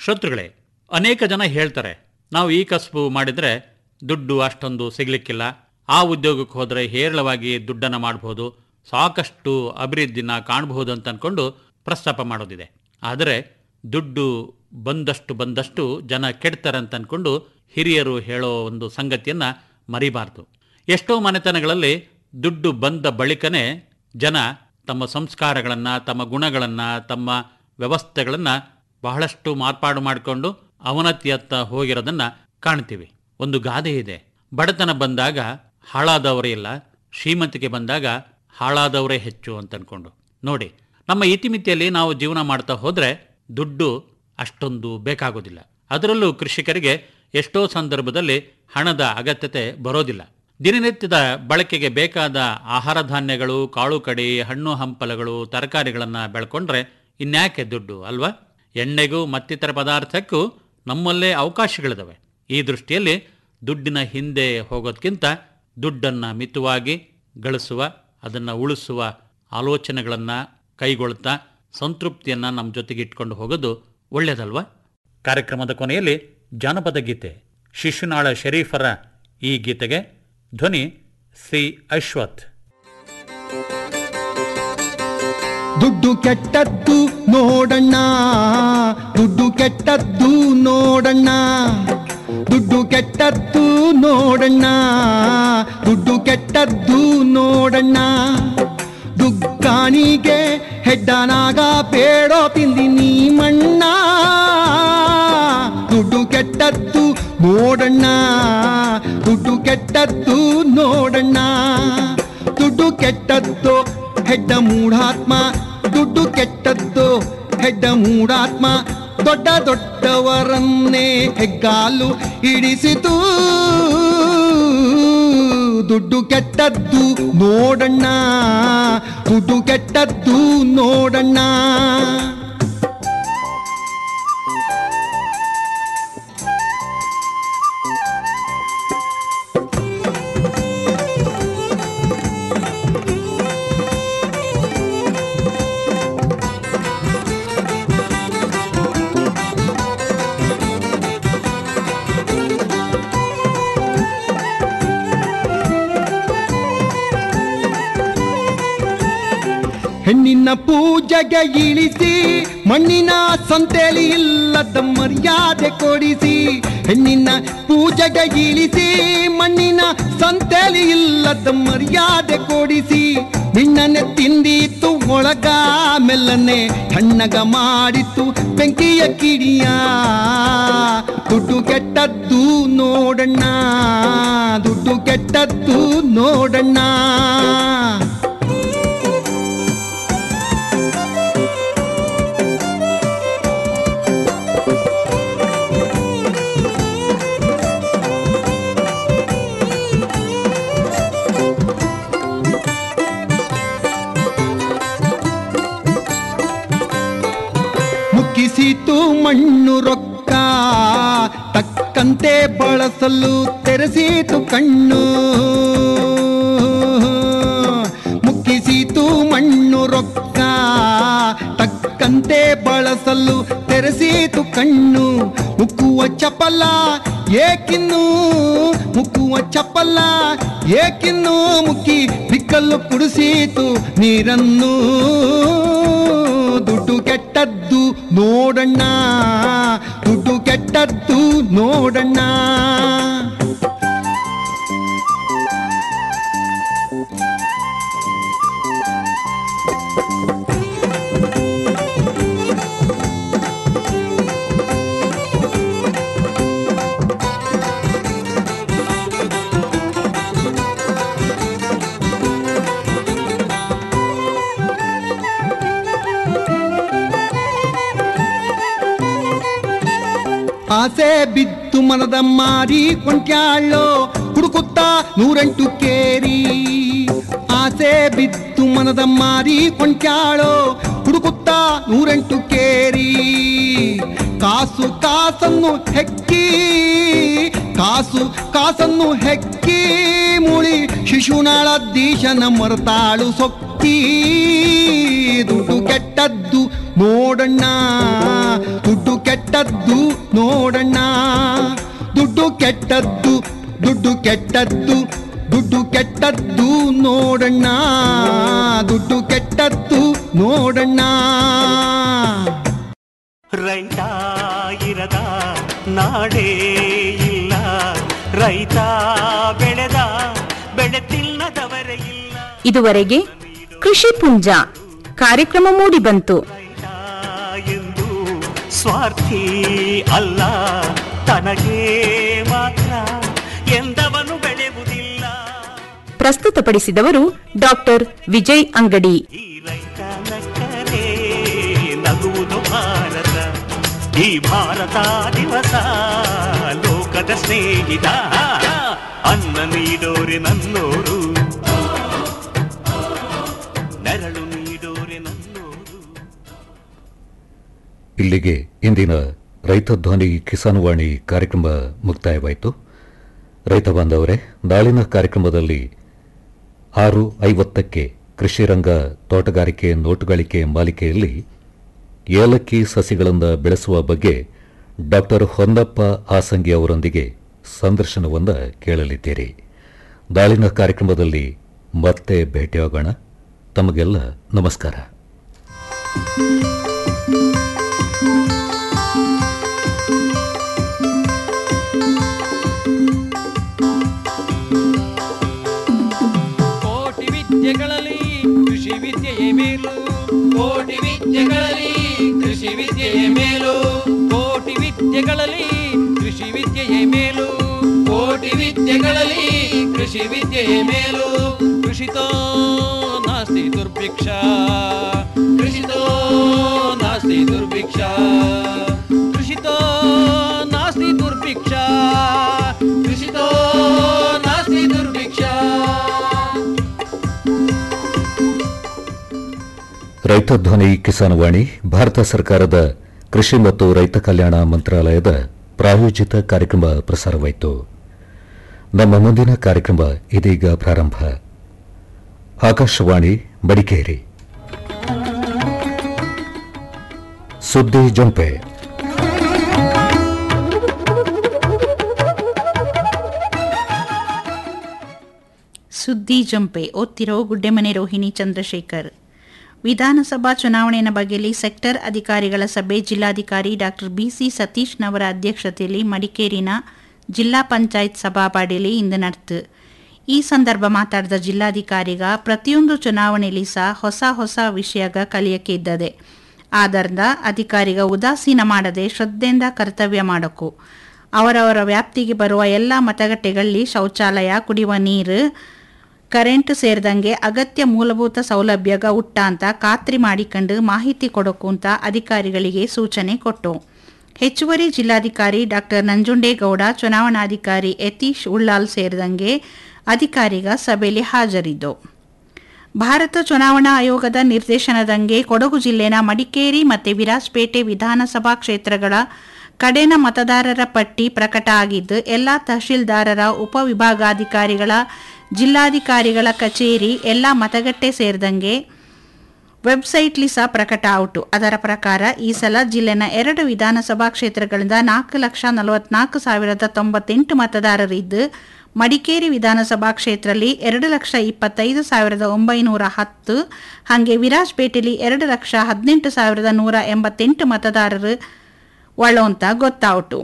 ಶ್ರೋತೃಗಳೇ ಅನೇಕ ಜನ ಹೇಳ್ತಾರೆ ನಾವು ಈ ಕಸಬು ಮಾಡಿದರೆ ದುಡ್ಡು ಅಷ್ಟೊಂದು ಸಿಗ್ಲಿಕ್ಕಿಲ್ಲ ಆ ಉದ್ಯೋಗಕ್ಕೆ ಹೋದರೆ ಹೇರಳವಾಗಿ ದುಡ್ಡನ್ನು ಮಾಡಬಹುದು ಸಾಕಷ್ಟು ಅಭಿವೃದ್ಧಿನ ಕಾಣಬಹುದು ಅಂತ ಅಂದ್ಕೊಂಡು ಪ್ರಸ್ತಾಪ ಮಾಡೋದಿದೆ ಆದರೆ ದುಡ್ಡು ಬಂದಷ್ಟು ಬಂದಷ್ಟು ಜನ ಕೆಡ್ತಾರೆ ಅಂತ ಅಂದ್ಕೊಂಡು ಹಿರಿಯರು ಹೇಳೋ ಒಂದು ಸಂಗತಿಯನ್ನು ಮರಿಬಾರ್ದು ಎಷ್ಟೋ ಮನೆತನಗಳಲ್ಲಿ ದುಡ್ಡು ಬಂದ ಬಳಿಕನೇ ಜನ ತಮ್ಮ ಸಂಸ್ಕಾರಗಳನ್ನು ತಮ್ಮ ಗುಣಗಳನ್ನು ತಮ್ಮ ವ್ಯವಸ್ಥೆಗಳನ್ನು ಬಹಳಷ್ಟು ಮಾರ್ಪಾಡು ಮಾಡಿಕೊಂಡು ಅವನತಿಯತ್ತ ಹೋಗಿರೋದನ್ನು ಕಾಣ್ತೀವಿ ಒಂದು ಗಾದೆ ಇದೆ ಬಡತನ ಬಂದಾಗ ಹಾಳಾದವರೇ ಇಲ್ಲ ಶ್ರೀಮಂತಿಕೆ ಬಂದಾಗ ಹಾಳಾದವರೇ ಹೆಚ್ಚು ಅಂತ ಅನ್ಕೊಂಡು ನೋಡಿ ನಮ್ಮ ಇತಿಮಿತಿಯಲ್ಲಿ ನಾವು ಜೀವನ ಮಾಡ್ತಾ ಹೋದರೆ ದುಡ್ಡು ಅಷ್ಟೊಂದು ಬೇಕಾಗೋದಿಲ್ಲ ಅದರಲ್ಲೂ ಕೃಷಿಕರಿಗೆ ಎಷ್ಟೋ ಸಂದರ್ಭದಲ್ಲಿ ಹಣದ ಅಗತ್ಯತೆ ಬರೋದಿಲ್ಲ ದಿನನಿತ್ಯದ ಬಳಕೆಗೆ ಬೇಕಾದ ಆಹಾರ ಧಾನ್ಯಗಳು ಕಾಳು ಕಡಿ ಹಣ್ಣು ಹಂಪಲಗಳು ತರಕಾರಿಗಳನ್ನು ಬೆಳ್ಕೊಂಡ್ರೆ ಇನ್ಯಾಕೆ ದುಡ್ಡು ಅಲ್ವಾ ಎಣ್ಣೆಗೂ ಮತ್ತಿತರ ಪದಾರ್ಥಕ್ಕೂ ನಮ್ಮಲ್ಲೇ ಅವಕಾಶಗಳಿದಾವೆ ಈ ದೃಷ್ಟಿಯಲ್ಲಿ ದುಡ್ಡಿನ ಹಿಂದೆ ಹೋಗೋದ್ಕಿಂತ ದುಡ್ಡನ್ನು ಮಿತವಾಗಿ ಗಳಿಸುವ ಅದನ್ನು ಉಳಿಸುವ ಆಲೋಚನೆಗಳನ್ನು ಕೈಗೊಳ್ತಾ ಸಂತೃಪ್ತಿಯನ್ನು ನಮ್ಮ ಜೊತೆಗೆ ಇಟ್ಕೊಂಡು ಹೋಗೋದು ಒಳ್ಳೆಯದಲ್ವಾ ಕಾರ್ಯಕ್ರಮದ ಕೊನೆಯಲ್ಲಿ ಜಾನಪದ ಗೀತೆ ಶಿಶುನಾಳ ಶರೀಫರ ಈ ಗೀತೆಗೆ ಧ್ವನಿ ಸಿ ಅಶ್ವಥ್ ದುಡ್ಡು ಕೆಟ್ಟದ್ದು ನೋಡಣ್ಣ ದುಡ್ಡು ಕೆಟ್ಟದ್ದು ನೋಡಣ್ಣ ದುಡ್ಡು ಕೆಟ್ಟದ್ದು ನೋಡಣ್ಣ ದುಡ್ಡು ಕೆಟ್ಟದ್ದು ನೋಡಣ್ಣ ದುಗ್ಗಾಣಿಗೆ ಹೆಡ್ಡನಾಗ ಬೇಡೋ ತಿಂದಿ ನೀ ಮಣ್ಣ ದುಡ್ಡು ಕೆಟ್ಟದ್ದು ನೋಡಣ್ಣ ದುಡ್ಡು ಕೆಟ್ಟದ್ದು ನೋಡಣ್ಣ ದುಡ್ಡು ಕೆಟ್ಟದ್ದು ಹೆಡ್ಡ ಮೂಢಾತ್ಮ ದುಡ್ಡು ಕೆಟ್ಟದ್ದು ಹೆಡ್ಡ ಮೂಢಾತ್ಮ ದೊಡ್ಡ ದೊಡ್ಡವರನ್ನೇ ಹೆಗ್ಗಾಲು ಇಡಿಸಿತು ದುಡ್ಡು ಕೆಟ್ಟದ್ದು ನೋಡಣ್ಣ ದುಡ್ಡು ಕೆಟ್ಟದ್ದು ನೋಡಣ್ಣ ಹೆಣ್ಣಿನ ಪೂಜೆಗೆ ಇಳಿಸಿ ಮಣ್ಣಿನ ಸಂತೆಲಿ ಇಲ್ಲದ ಮರ್ಯಾದೆ ಕೊಡಿಸಿ ಹೆಣ್ಣಿನ ಪೂಜೆಗೆ ಇಳಿಸಿ ಮಣ್ಣಿನ ಸಂತೆಲಿ ಇಲ್ಲದ ಮರ್ಯಾದೆ ಕೊಡಿಸಿ ನಿನ್ನನೆ ತಿಂದಿತ್ತು ಒಳಗ ಮೆಲ್ಲನೆ ಹಣ್ಣಗ ಮಾಡಿತ್ತು ಬೆಂಕಿಯ ಕಿಡಿಯ ದುಡ್ಡು ಕೆಟ್ಟದ್ದು ನೋಡಣ್ಣ ದುಡ್ಡು ಕೆಟ್ಟದ್ದು ನೋಡಣ್ಣ ಮುಕ್ಕಿಸಿತು ಮಣ್ಣು ರೊಕ್ಕ ತಕ್ಕಂತೆ ಬಳಸಲು ತೆರೆಸಿತು ಕಣ್ಣು ಮುಕ್ಕಿಸಿತು ಮಣ್ಣು ರೊಕ್ಕ ತಕ್ಕಂತೆ ಬಳಸಲು ತೆರೆಸಿತು ಕಣ್ಣು ಮುಕ್ಕುವ ಚಪಲ ಏಕಿನ್ನು ಮುಕ್ಕುವ ಚಪಲ ಏಕಿನ್ನು ಮುಕ್ಕಿ ಬಿಕ್ಕಲು ಕುಡಿಸಿತು ನೀರನ್ನು ದುಡ್ಡು ಕೆಟ್ಟದ್ದು ನೋಡಣ್ಣ ದುಡ್ಡು ಕೆಟ್ಟದ್ದು ನೋಡಣ್ಣ ಆಸೆ ಬಿದ್ದು ಮನದ ಮಾರಿ ಕೊಂಟ್ಯಾಳೋ ಹುಡುಕುತ್ತಾ ನೂರೆಂಟು ಕೇರಿ ಆಸೆ ಬಿದ್ದು ಮನದ ಮಾರಿ ಕೊಂಟ್ಯಾಳೋ ಹುಡುಕುತ್ತಾ ನೂರೆಂಟು ಕೇರಿ ಕಾಸು ಕಾಸನ್ನು ಹೆಕ್ಕಿ ಕಾಸು ಕಾಸನ್ನು ಹೆಕ್ಕಿ ಮುಳಿ ಶಿಶುನಾಳ ದೀಶನ ಮರತಾಳು ಸೊಕ್ಕಿ ದುಡ್ಡು ಕೆಟ್ಟದ್ದು ನೋಡಣ್ಣ ದುಡ್ಡು ಕೆಟ್ಟದ್ದು ನೋಡಣ್ಣ ದುಡ್ಡು ಕೆಟ್ಟದ್ದು ದುಡ್ಡು ಕೆಟ್ಟದ್ದು ದುಡ್ಡು ಕೆಟ್ಟದ್ದು ನೋಡಣ್ಣ ದುಡ್ಡು ಕೆಟ್ಟದ್ದು ನೋಡಣ್ಣ ರೈತ ಇರದ ನಾಡೇ ಇಲ್ಲ ರೈತ ಬೆಳೆದ ಬೆಳೆ ತಿನ್ನದವರೇ ಇಲ್ಲ ಇದುವರೆಗೆ ಕೃಷಿ ಪುಂಜ ಕಾರ್ಯಕ್ರಮ ಮೂಡಿಬಂತು ಎಂದು ಸ್ವಾರ್ಥಿ ಅಲ್ಲ ತನಗೆ ಮಾತ್ರ ಎಂದವನು ಬೆಳೆಯುವುದಿಲ್ಲ ಪ್ರಸ್ತುತಪಡಿಸಿದವರು ಡಾಕ್ಟರ್ ವಿಜಯ್ ಅಂಗಡಿ ನಕ್ಕರೆ ನಗುವುದು ಭಾರತ ಈ ಭಾರತ ದಿವಸ ಲೋಕದ ಸ್ನೇಹಿತ ಅನ್ನ ನೀಡೋರೆ ನನ್ನೋರು ನೆರಳು ನೀಡೋರೆ ನನ್ನೋರು ಇಲ್ಲಿಗೆ ಇಂದಿನ ರೈತ ಧ್ವನಿ ಕಿಸಾನ್ ವಾಣಿ ಕಾರ್ಯಕ್ರಮ ಮುಕ್ತಾಯವಾಯಿತು ರೈತ ಬಾಂಧವರೇ ನಾಳಿನ ಕಾರ್ಯಕ್ರಮದಲ್ಲಿ ಆರು ಐವತ್ತಕ್ಕೆ ಕೃಷಿ ರಂಗ ತೋಟಗಾರಿಕೆ ನೋಟುಗಾರಿಕೆ ಮಾಲಿಕೆಯಲ್ಲಿ ಏಲಕ್ಕಿ ಸಸಿಗಳನ್ನು ಬೆಳೆಸುವ ಬಗ್ಗೆ ಡಾಕ್ಟರ್ ಹೊನ್ನಪ್ಪ ಆಸಂಗಿ ಅವರೊಂದಿಗೆ ಸಂದರ್ಶನವನ್ನು ಕೇಳಲಿದ್ದೀರಿ ನಾಳಿನ ಕಾರ್ಯಕ್ರಮದಲ್ಲಿ ಮತ್ತೆ ಭೇಟಿಯಾಗೋಣ ತಮಗೆಲ್ಲ ನಮಸ್ಕಾರ ಕೋಟಿ ವಿದ್ಯೆಗಳಲ್ಲಿ ಕೃಷಿ ವಿದ್ಯೆಯೇ ಮೇಲು ಕೋಟಿ ವಿದ್ಯೆಗಳಲ್ಲಿ ಕೃಷಿ ವಿದ್ಯೆಯೇ ಮೇಲು ಕೋಟಿ ವಿದ್ಯೆಗಳಲ್ಲಿ ಕೃಷಿ ವಿದ್ಯೆಯೇ ಮೇಲು ಕೋಟಿ ವಿದ್ಯೆಗಳಲ್ಲಿ ಕೃಷಿ ವಿದ್ಯೆಯೇ ಮೇಲು ಕೃಷಿತೋ ನಾಸ್ತಿ ದುರ್ಭಿಕ್ಷ ಕೃಷಿತೋ ನಾಸ್ತಿ ದುರ್ಭಿಕ್ಷ ಕೃಷಿತೋ ನಾಸ್ತಿ ದುರ್ಭಿಕ್ಷ ಕೃಷಿತೋ ನಾಸ್ತಿ ದುರ್ಭಿಕ್ಷ ರೈತ ಧ್ವನಿ ಕಿಸಾನ್ ವಾಣಿ ಭಾರತ ಸರ್ಕಾರದ ಕೃಷಿ ಮತ್ತು ರೈತ ಕಲ್ಯಾಣ ಮಂತ್ರಾಲಯದ ಪ್ರಾಯೋಜಿತ ಕಾರ್ಯಕ್ರಮ ಪ್ರಸಾರವಾಯಿತು ನಮ್ಮ ಮುಂದಿನ ಕಾರ್ಯಕ್ರಮ ಇದೀಗ ಪ್ರಾರಂಭ ಆಕಾಶವಾಣಿ ಮಡಿಕೇರಿ ಸುದ್ದಿ ಜಂಪೆ ಸುದ್ದಿ ಜಂಪೆ ಓದ್ತಿರೋ ಗುಡ್ಡೆಮನೆ ರೋಹಿಣಿ ಚಂದ್ರಶೇಖರ್ ವಿಧಾನಸಭಾ ಚುನಾವಣೆಯ ಬಗ್ಗೆಯಲ್ಲಿ ಸೆಕ್ಟರ್ ಅಧಿಕಾರಿಗಳ ಸಭೆ ಜಿಲ್ಲಾಧಿಕಾರಿ ಡಾಕ್ಟರ್ ಬಿಸಿ ಸತೀಶ್ನವರ ಅಧ್ಯಕ್ಷತೆಯಲ್ಲಿ ಮಡಿಕೇರಿನ ಜಿಲ್ಲಾ ಪಂಚಾಯತ್ ಸಭಾಪಾಡಿಯಲ್ಲಿ ಇಂದು ನಡೆತು ಈ ಸಂದರ್ಭ ಮಾತಾಡಿದ ಜಿಲ್ಲಾಧಿಕಾರಿಗ ಪ್ರತಿಯೊಂದು ಚುನಾವಣೆಯಲ್ಲಿ ಸಹ ಹೊಸ ಹೊಸ ವಿಷಯಗ ಕಲಿಯಕ್ಕೆ ಇದ್ದದೆ ಆದ್ದರಿಂದ ಅಧಿಕಾರಿಗ ಉದಾಸೀನ ಮಾಡದೆ ಶ್ರದ್ಧೆಯಿಂದ ಕರ್ತವ್ಯ ಮಾಡಕು ಅವರವರ ವ್ಯಾಪ್ತಿಗೆ ಬರುವ ಎಲ್ಲ ಮತಗಟ್ಟೆಗಳಲ್ಲಿ ಶೌಚಾಲಯ ಕುಡಿಯುವ ನೀರು ಕರೆಂಟ್ ಸೇರಿದಂಗೆ ಅಗತ್ಯ ಮೂಲಭೂತ ಸೌಲಭ್ಯಗ ಉಟ್ಟ ಅಂತ ಖಾತ್ರಿ ಮಾಡಿಕೊಂಡು ಮಾಹಿತಿ ಕೊಡಕು ಅಂತ ಅಧಿಕಾರಿಗಳಿಗೆ ಸೂಚನೆ ಕೊಟ್ಟು ಹೆಚ್ಚುವರಿ ಜಿಲ್ಲಾಧಿಕಾರಿ ಡಾಕ್ಟರ್ ನಂಜುಂಡೇಗೌಡ ಚುನಾವಣಾಧಿಕಾರಿ ಯತೀಶ್ ಉಳ್ಳಾಲ್ ಸೇರಿದಂಗೆ ಅಧಿಕಾರಿಗ ಸಭೆಯಲ್ಲಿ ಹಾಜರಿದ್ದು ಭಾರತ ಚುನಾವಣಾ ಆಯೋಗದ ನಿರ್ದೇಶನದಂಗೆ ಕೊಡಗು ಜಿಲ್ಲೆನ ಮಡಿಕೇರಿ ಮತ್ತು ವಿರಾಜಪೇಟೆ ವಿಧಾನಸಭಾ ಕ್ಷೇತ್ರಗಳ ಕಡೆನ ಮತದಾರರ ಪಟ್ಟಿ ಪ್ರಕಟ ಆಗಿದ್ದು ಎಲ್ಲ ತಹಶೀಲ್ದಾರರ ಉಪವಿಭಾಗಾಧಿಕಾರಿಗಳ ಜಿಲ್ಲಾಧಿಕಾರಿಗಳ ಕಚೇರಿ ಎಲ್ಲ ಮತಗಟ್ಟೆ ಸೇರಿದಂಗೆ ವೆಬ್ಸೈಟ್ಲಿ ಸಹ ಪ್ರಕಟ ಔಟು ಅದರ ಪ್ರಕಾರ ಈ ಸಲ ಜಿಲ್ಲೆನ ಎರಡು ವಿಧಾನಸಭಾ ಕ್ಷೇತ್ರಗಳಿಂದ ನಾಲ್ಕು ಲಕ್ಷ ನಲವತ್ನಾಲ್ಕು ಸಾವಿರದ ತೊಂಬತ್ತೆಂಟು ಮತದಾರರಿದ್ದು ಮಡಿಕೇರಿ ವಿಧಾನಸಭಾ ಕ್ಷೇತ್ರದಲ್ಲಿ ಎರಡು ಲಕ್ಷ ಇಪ್ಪತ್ತೈದು ಸಾವಿರದ ಒಂಬೈನೂರ ಹತ್ತು ಹಾಗೆ ವಿರಾಜಪೇಟೆಯಲ್ಲಿ ಎರಡು ಲಕ್ಷ ಹದಿನೆಂಟು ಸಾವಿರದ ನೂರ ಎಂಬತ್ತೆಂಟು ಮತದಾರರು ಒಳ್ಳೋಂತ ಗೊತ್ತಾಯಿತು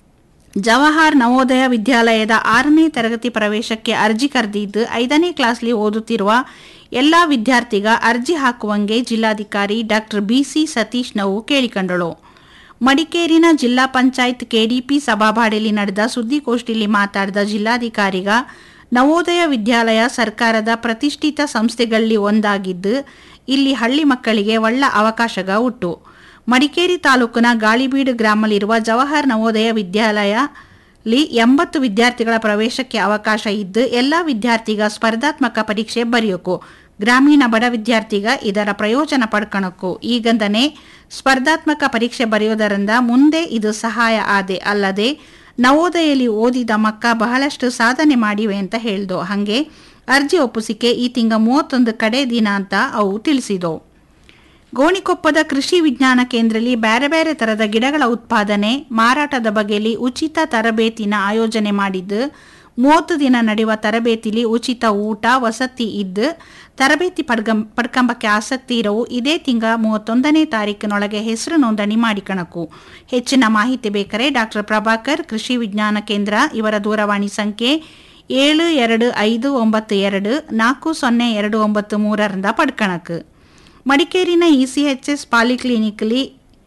ಜವಾಹರ್ ನವೋದಯ ವಿದ್ಯಾಲಯದ ಆರನೇ ತರಗತಿ ಪ್ರವೇಶಕ್ಕೆ ಅರ್ಜಿ ಕರೆದಿದ್ದು ಐದನೇ ಕ್ಲಾಸ್ಲಿ ಓದುತ್ತಿರುವ ಎಲ್ಲ ವಿದ್ಯಾರ್ಥಿಗ ಅರ್ಜಿ ಹಾಕುವಂಗೆ ಜಿಲ್ಲಾಧಿಕಾರಿ ಡಾಕ್ಟರ್ ಬಿಸಿ ಸತೀಶ್ ನಾವು ಕೇಳಿಕೊಂಡಳು ಮಡಿಕೇರಿನ ಜಿಲ್ಲಾ ಪಂಚಾಯತ್ ಕೆಡಿಪಿ ಸಭಾಬಾಡಿಯಲ್ಲಿ ನಡೆದ ಸುದ್ದಿಗೋಷ್ಠಿಯಲ್ಲಿ ಮಾತಾಡಿದ ಜಿಲ್ಲಾಧಿಕಾರಿಗ ನವೋದಯ ವಿದ್ಯಾಲಯ ಸರ್ಕಾರದ ಪ್ರತಿಷ್ಠಿತ ಸಂಸ್ಥೆಗಳಲ್ಲಿ ಒಂದಾಗಿದ್ದು ಇಲ್ಲಿ ಹಳ್ಳಿ ಮಕ್ಕಳಿಗೆ ಒಳ್ಳ ಅವಕಾಶಗ ಉಂಟು ಮಡಿಕೇರಿ ತಾಲೂಕಿನ ಗಾಳಿಬೀಡು ಗ್ರಾಮದಲ್ಲಿರುವ ಜವಾಹರ್ ನವೋದಯ ವಿದ್ಯಾಲಯಲಿ ಎಂಬತ್ತು ವಿದ್ಯಾರ್ಥಿಗಳ ಪ್ರವೇಶಕ್ಕೆ ಅವಕಾಶ ಇದ್ದು ಎಲ್ಲ ವಿದ್ಯಾರ್ಥಿಗ ಸ್ಪರ್ಧಾತ್ಮಕ ಪರೀಕ್ಷೆ ಬರೆಯೋಕು ಗ್ರಾಮೀಣ ಬಡ ವಿದ್ಯಾರ್ಥಿಗ ಇದರ ಪ್ರಯೋಜನ ಪಡ್ಕೊಳಕು ಈಗಂದನೆ ಸ್ಪರ್ಧಾತ್ಮಕ ಪರೀಕ್ಷೆ ಬರೆಯೋದರಿಂದ ಮುಂದೆ ಇದು ಸಹಾಯ ಆದೆ ಅಲ್ಲದೆ ನವೋದಯಲ್ಲಿ ಓದಿದ ಮಕ್ಕ ಬಹಳಷ್ಟು ಸಾಧನೆ ಮಾಡಿವೆ ಅಂತ ಹೇಳ್ದು ಹಾಗೆ ಅರ್ಜಿ ಒಪ್ಪಿಸಿಕೆ ಈ ತಿಂಗ ಮೂವತ್ತೊಂದು ಕಡೆ ದಿನ ಅಂತ ಅವು ತಿಳಿಸಿದವು ಗೋಣಿಕೊಪ್ಪದ ಕೃಷಿ ವಿಜ್ಞಾನ ಕೇಂದ್ರದಲ್ಲಿ ಬೇರೆ ಬೇರೆ ತರದ ಗಿಡಗಳ ಉತ್ಪಾದನೆ ಮಾರಾಟದ ಬಗೆಯಲ್ಲಿ ಉಚಿತ ತರಬೇತಿನ ಆಯೋಜನೆ ಮಾಡಿದ್ದು ಮೂವತ್ತು ದಿನ ನಡೆಯುವ ತರಬೇತಿಲಿ ಉಚಿತ ಊಟ ವಸತಿ ಇದ್ದು ತರಬೇತಿ ಪಡ್ಗಂ ಪಡ್ಕಂಬಕ್ಕೆ ಆಸಕ್ತಿ ಇರೋವು ಇದೇ ತಿಂಗ ಮೂವತ್ತೊಂದನೇ ತಾರೀಕಿನೊಳಗೆ ಹೆಸರು ನೋಂದಣಿ ಮಾಡಿಕಣಕು ಹೆಚ್ಚಿನ ಮಾಹಿತಿ ಬೇಕಾರೆ ಡಾಕ್ಟರ್ ಪ್ರಭಾಕರ್ ಕೃಷಿ ವಿಜ್ಞಾನ ಕೇಂದ್ರ ಇವರ ದೂರವಾಣಿ ಸಂಖ್ಯೆ ಏಳು ಎರಡು ಐದು ಒಂಬತ್ತು ಎರಡು ನಾಲ್ಕು ಸೊನ್ನೆ ಎರಡು ಒಂಬತ್ತು ಮೂರರಿಂದ ಪಡ್ಕಣಕು ಮಡಿಕೇರಿನ ಇಸಿಎಚ್ಎಸ್ ಪಾಲಿಕ್ಲಿನಿಕ್ಲಿ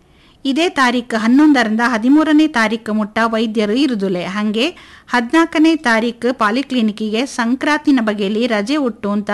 ಇದೇ ತಾರೀಕು ಹನ್ನೊಂದರಿಂದ ಹದಿಮೂರನೇ ತಾರೀಕು ಮುಟ್ಟ ವೈದ್ಯರು ಇರುದುಲೆ ಹಾಗೆ ಹದಿನಾಲ್ಕನೇ ತಾರೀಕು ಪಾಲಿಕ್ಲಿನಿಕ್ಕಿಗೆ ಸಂಕ್ರಾಂತಿನ ಬಗೆಯಲ್ಲಿ ರಜೆ ಉಂಟು ಅಂತ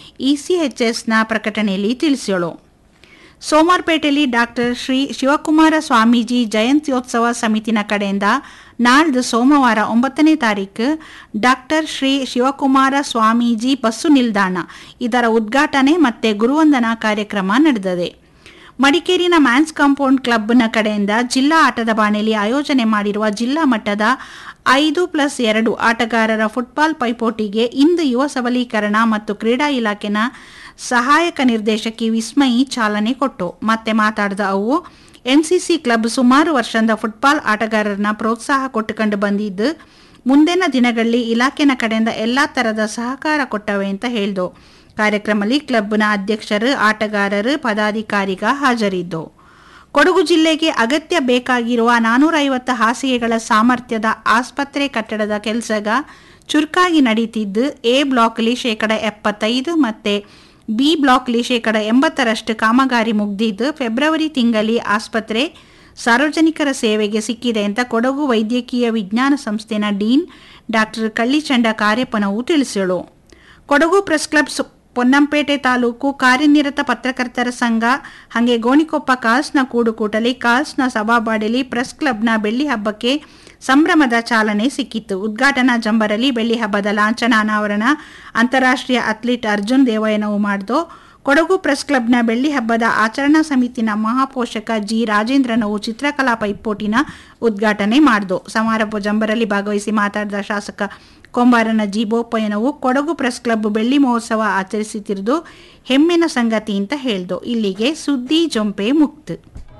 ಇಸಿಎಚ್ಎಸ್ನ ಪ್ರಕಟಣೆಯಲ್ಲಿ ತಿಳಿಸ್ಯೋಳು ಸೋಮಾರ್ಪೇಟೆಯಲ್ಲಿ ಡಾಕ್ಟರ್ ಶ್ರೀ ಶಿವಕುಮಾರ ಸ್ವಾಮೀಜಿ ಜಯಂತ್ಯೋತ್ಸವ ಸಮಿತಿನ ಕಡೆಯಿಂದ ನಾಳ್ದು ಸೋಮವಾರ ಒಂಬತ್ತನೇ ತಾರೀಕು ಡಾಕ್ಟರ್ ಶ್ರೀ ಶಿವಕುಮಾರ ಸ್ವಾಮೀಜಿ ಬಸ್ಸು ನಿಲ್ದಾಣ ಇದರ ಉದ್ಘಾಟನೆ ಮತ್ತೆ ಗುರುವಂದನಾ ಕಾರ್ಯಕ್ರಮ ನಡೆದಿದೆ ಮಡಿಕೇರಿನ ಮ್ಯಾನ್ಸ್ ಕಾಂಪೌಂಡ್ ಕ್ಲಬ್ನ ಕಡೆಯಿಂದ ಜಿಲ್ಲಾ ಆಟದ ಬಾಣೆಯಲ್ಲಿ ಆಯೋಜನೆ ಮಾಡಿರುವ ಜಿಲ್ಲಾ ಮಟ್ಟದ ಐದು ಪ್ಲಸ್ ಎರಡು ಆಟಗಾರರ ಫುಟ್ಬಾಲ್ ಪೈಪೋಟಿಗೆ ಇಂದು ಯುವ ಸಬಲೀಕರಣ ಮತ್ತು ಕ್ರೀಡಾ ಇಲಾಖೆನ ಸಹಾಯಕ ನಿರ್ದೇಶಕಿ ವಿಸ್ಮಯಿ ಚಾಲನೆ ಕೊಟ್ಟು ಮತ್ತೆ ಮಾತಾಡಿದ ಅವು ಎನ್ಸಿಸಿ ಕ್ಲಬ್ ಸುಮಾರು ವರ್ಷದಿಂದ ಫುಟ್ಬಾಲ್ ಆಟಗಾರರನ್ನ ಪ್ರೋತ್ಸಾಹ ಕೊಟ್ಟುಕೊಂಡು ಬಂದಿದ್ದು ಮುಂದಿನ ದಿನಗಳಲ್ಲಿ ಇಲಾಖೆನ ಕಡೆಯಿಂದ ಎಲ್ಲಾ ತರದ ಸಹಕಾರ ಕೊಟ್ಟವೆ ಅಂತ ಹೇಳ್ದು ಕಾರ್ಯಕ್ರಮದಲ್ಲಿ ಕ್ಲಬ್ನ ಅಧ್ಯಕ್ಷರು ಆಟಗಾರರು ಪದಾಧಿಕಾರಿಗ ಹಾಜರಿದ್ದು ಕೊಡಗು ಜಿಲ್ಲೆಗೆ ಅಗತ್ಯ ಬೇಕಾಗಿರುವ ನಾನೂರೈವತ್ತು ಹಾಸಿಗೆಗಳ ಸಾಮರ್ಥ್ಯದ ಆಸ್ಪತ್ರೆ ಕಟ್ಟಡದ ಕೆಲಸಗ ಚುರುಕಾಗಿ ನಡೀತಿದ್ದು ಎ ಬ್ಲಾಕ್ಲಿ ಶೇಕಡ ಎಪ್ಪತ್ತೈದು ಮತ್ತೆ ಬಿ ಬ್ಲಾಕ್ಲಿ ಶೇಕಡ ಎಂಬತ್ತರಷ್ಟು ಕಾಮಗಾರಿ ಮುಗ್ದಿದ್ದು ಫೆಬ್ರವರಿ ತಿಂಗಳಲ್ಲಿ ಆಸ್ಪತ್ರೆ ಸಾರ್ವಜನಿಕರ ಸೇವೆಗೆ ಸಿಕ್ಕಿದೆ ಅಂತ ಕೊಡಗು ವೈದ್ಯಕೀಯ ವಿಜ್ಞಾನ ಸಂಸ್ಥೆನ ಡೀನ್ ಡಾಕ್ಟರ್ ಕಳ್ಳಿಚಂಡ ಕಾರ್ಯಪನವು ತಿಳಿಸಿಳು ಕೊಡಗು ಪ್ರೆಸ್ ಕ್ಲಬ್ ಸು- ಪೊನ್ನಂಪೇಟೆ ತಾಲೂಕು ಕಾರ್ಯನಿರತ ಪತ್ರಕರ್ತರ ಸಂಘ ಹಾಗೆ ಗೋಣಿಕೊಪ್ಪ ಕಾಲ್ಸ್ನ ಕೂಡುಕೂಟಲಿ ಕಾಲ್ಸ್ನ ಸಭಾಬಾಡಲಿ ಪ್ರೆಸ್ ಕ್ಲಬ್ನ ಬೆಳ್ಳಿ ಹಬ್ಬಕ್ಕೆ ಸಂಭ್ರಮದ ಚಾಲನೆ ಸಿಕ್ಕಿತ್ತು ಉದ್ಘಾಟನಾ ಜಂಬರಲ್ಲಿ ಬೆಳ್ಳಿ ಹಬ್ಬದ ಲಾಂಛನ ಅನಾವರಣ ಅಂತಾರಾಷ್ಟ್ರೀಯ ಅಥ್ಲೀಟ್ ಅರ್ಜುನ್ ದೇವಯ್ಯನವು ಮಾಡಿದು ಕೊಡಗು ಪ್ರೆಸ್ ಕ್ಲಬ್ನ ಬೆಳ್ಳಿ ಹಬ್ಬದ ಆಚರಣಾ ಸಮಿತಿನ ಮಹಾಪೋಷಕ ಜಿ ರಾಜೇಂದ್ರನವು ಚಿತ್ರಕಲಾ ಪೈಪೋಟಿನ ಉದ್ಘಾಟನೆ ಮಾಡಿದು ಸಮಾರಂಭ ಜಂಬರಲ್ಲಿ ಭಾಗವಹಿಸಿ ಮಾತಾಡಿದ ಶಾಸಕ ಕೊಂಬಾರನ ಜಿ ಬೋಪಯ್ಯನವು ಕೊಡಗು ಪ್ರೆಸ್ ಕ್ಲಬ್ ಬೆಳ್ಳಿ ಮಹೋತ್ಸವ ಆಚರಿಸುತ್ತಿರುವುದು ಹೆಮ್ಮೆನ ಸಂಗತಿ ಅಂತ ಹೇಳ್ದು ಇಲ್ಲಿಗೆ ಸುದ್ದಿ ಜೊಂಪೆ ಮುಕ್ತು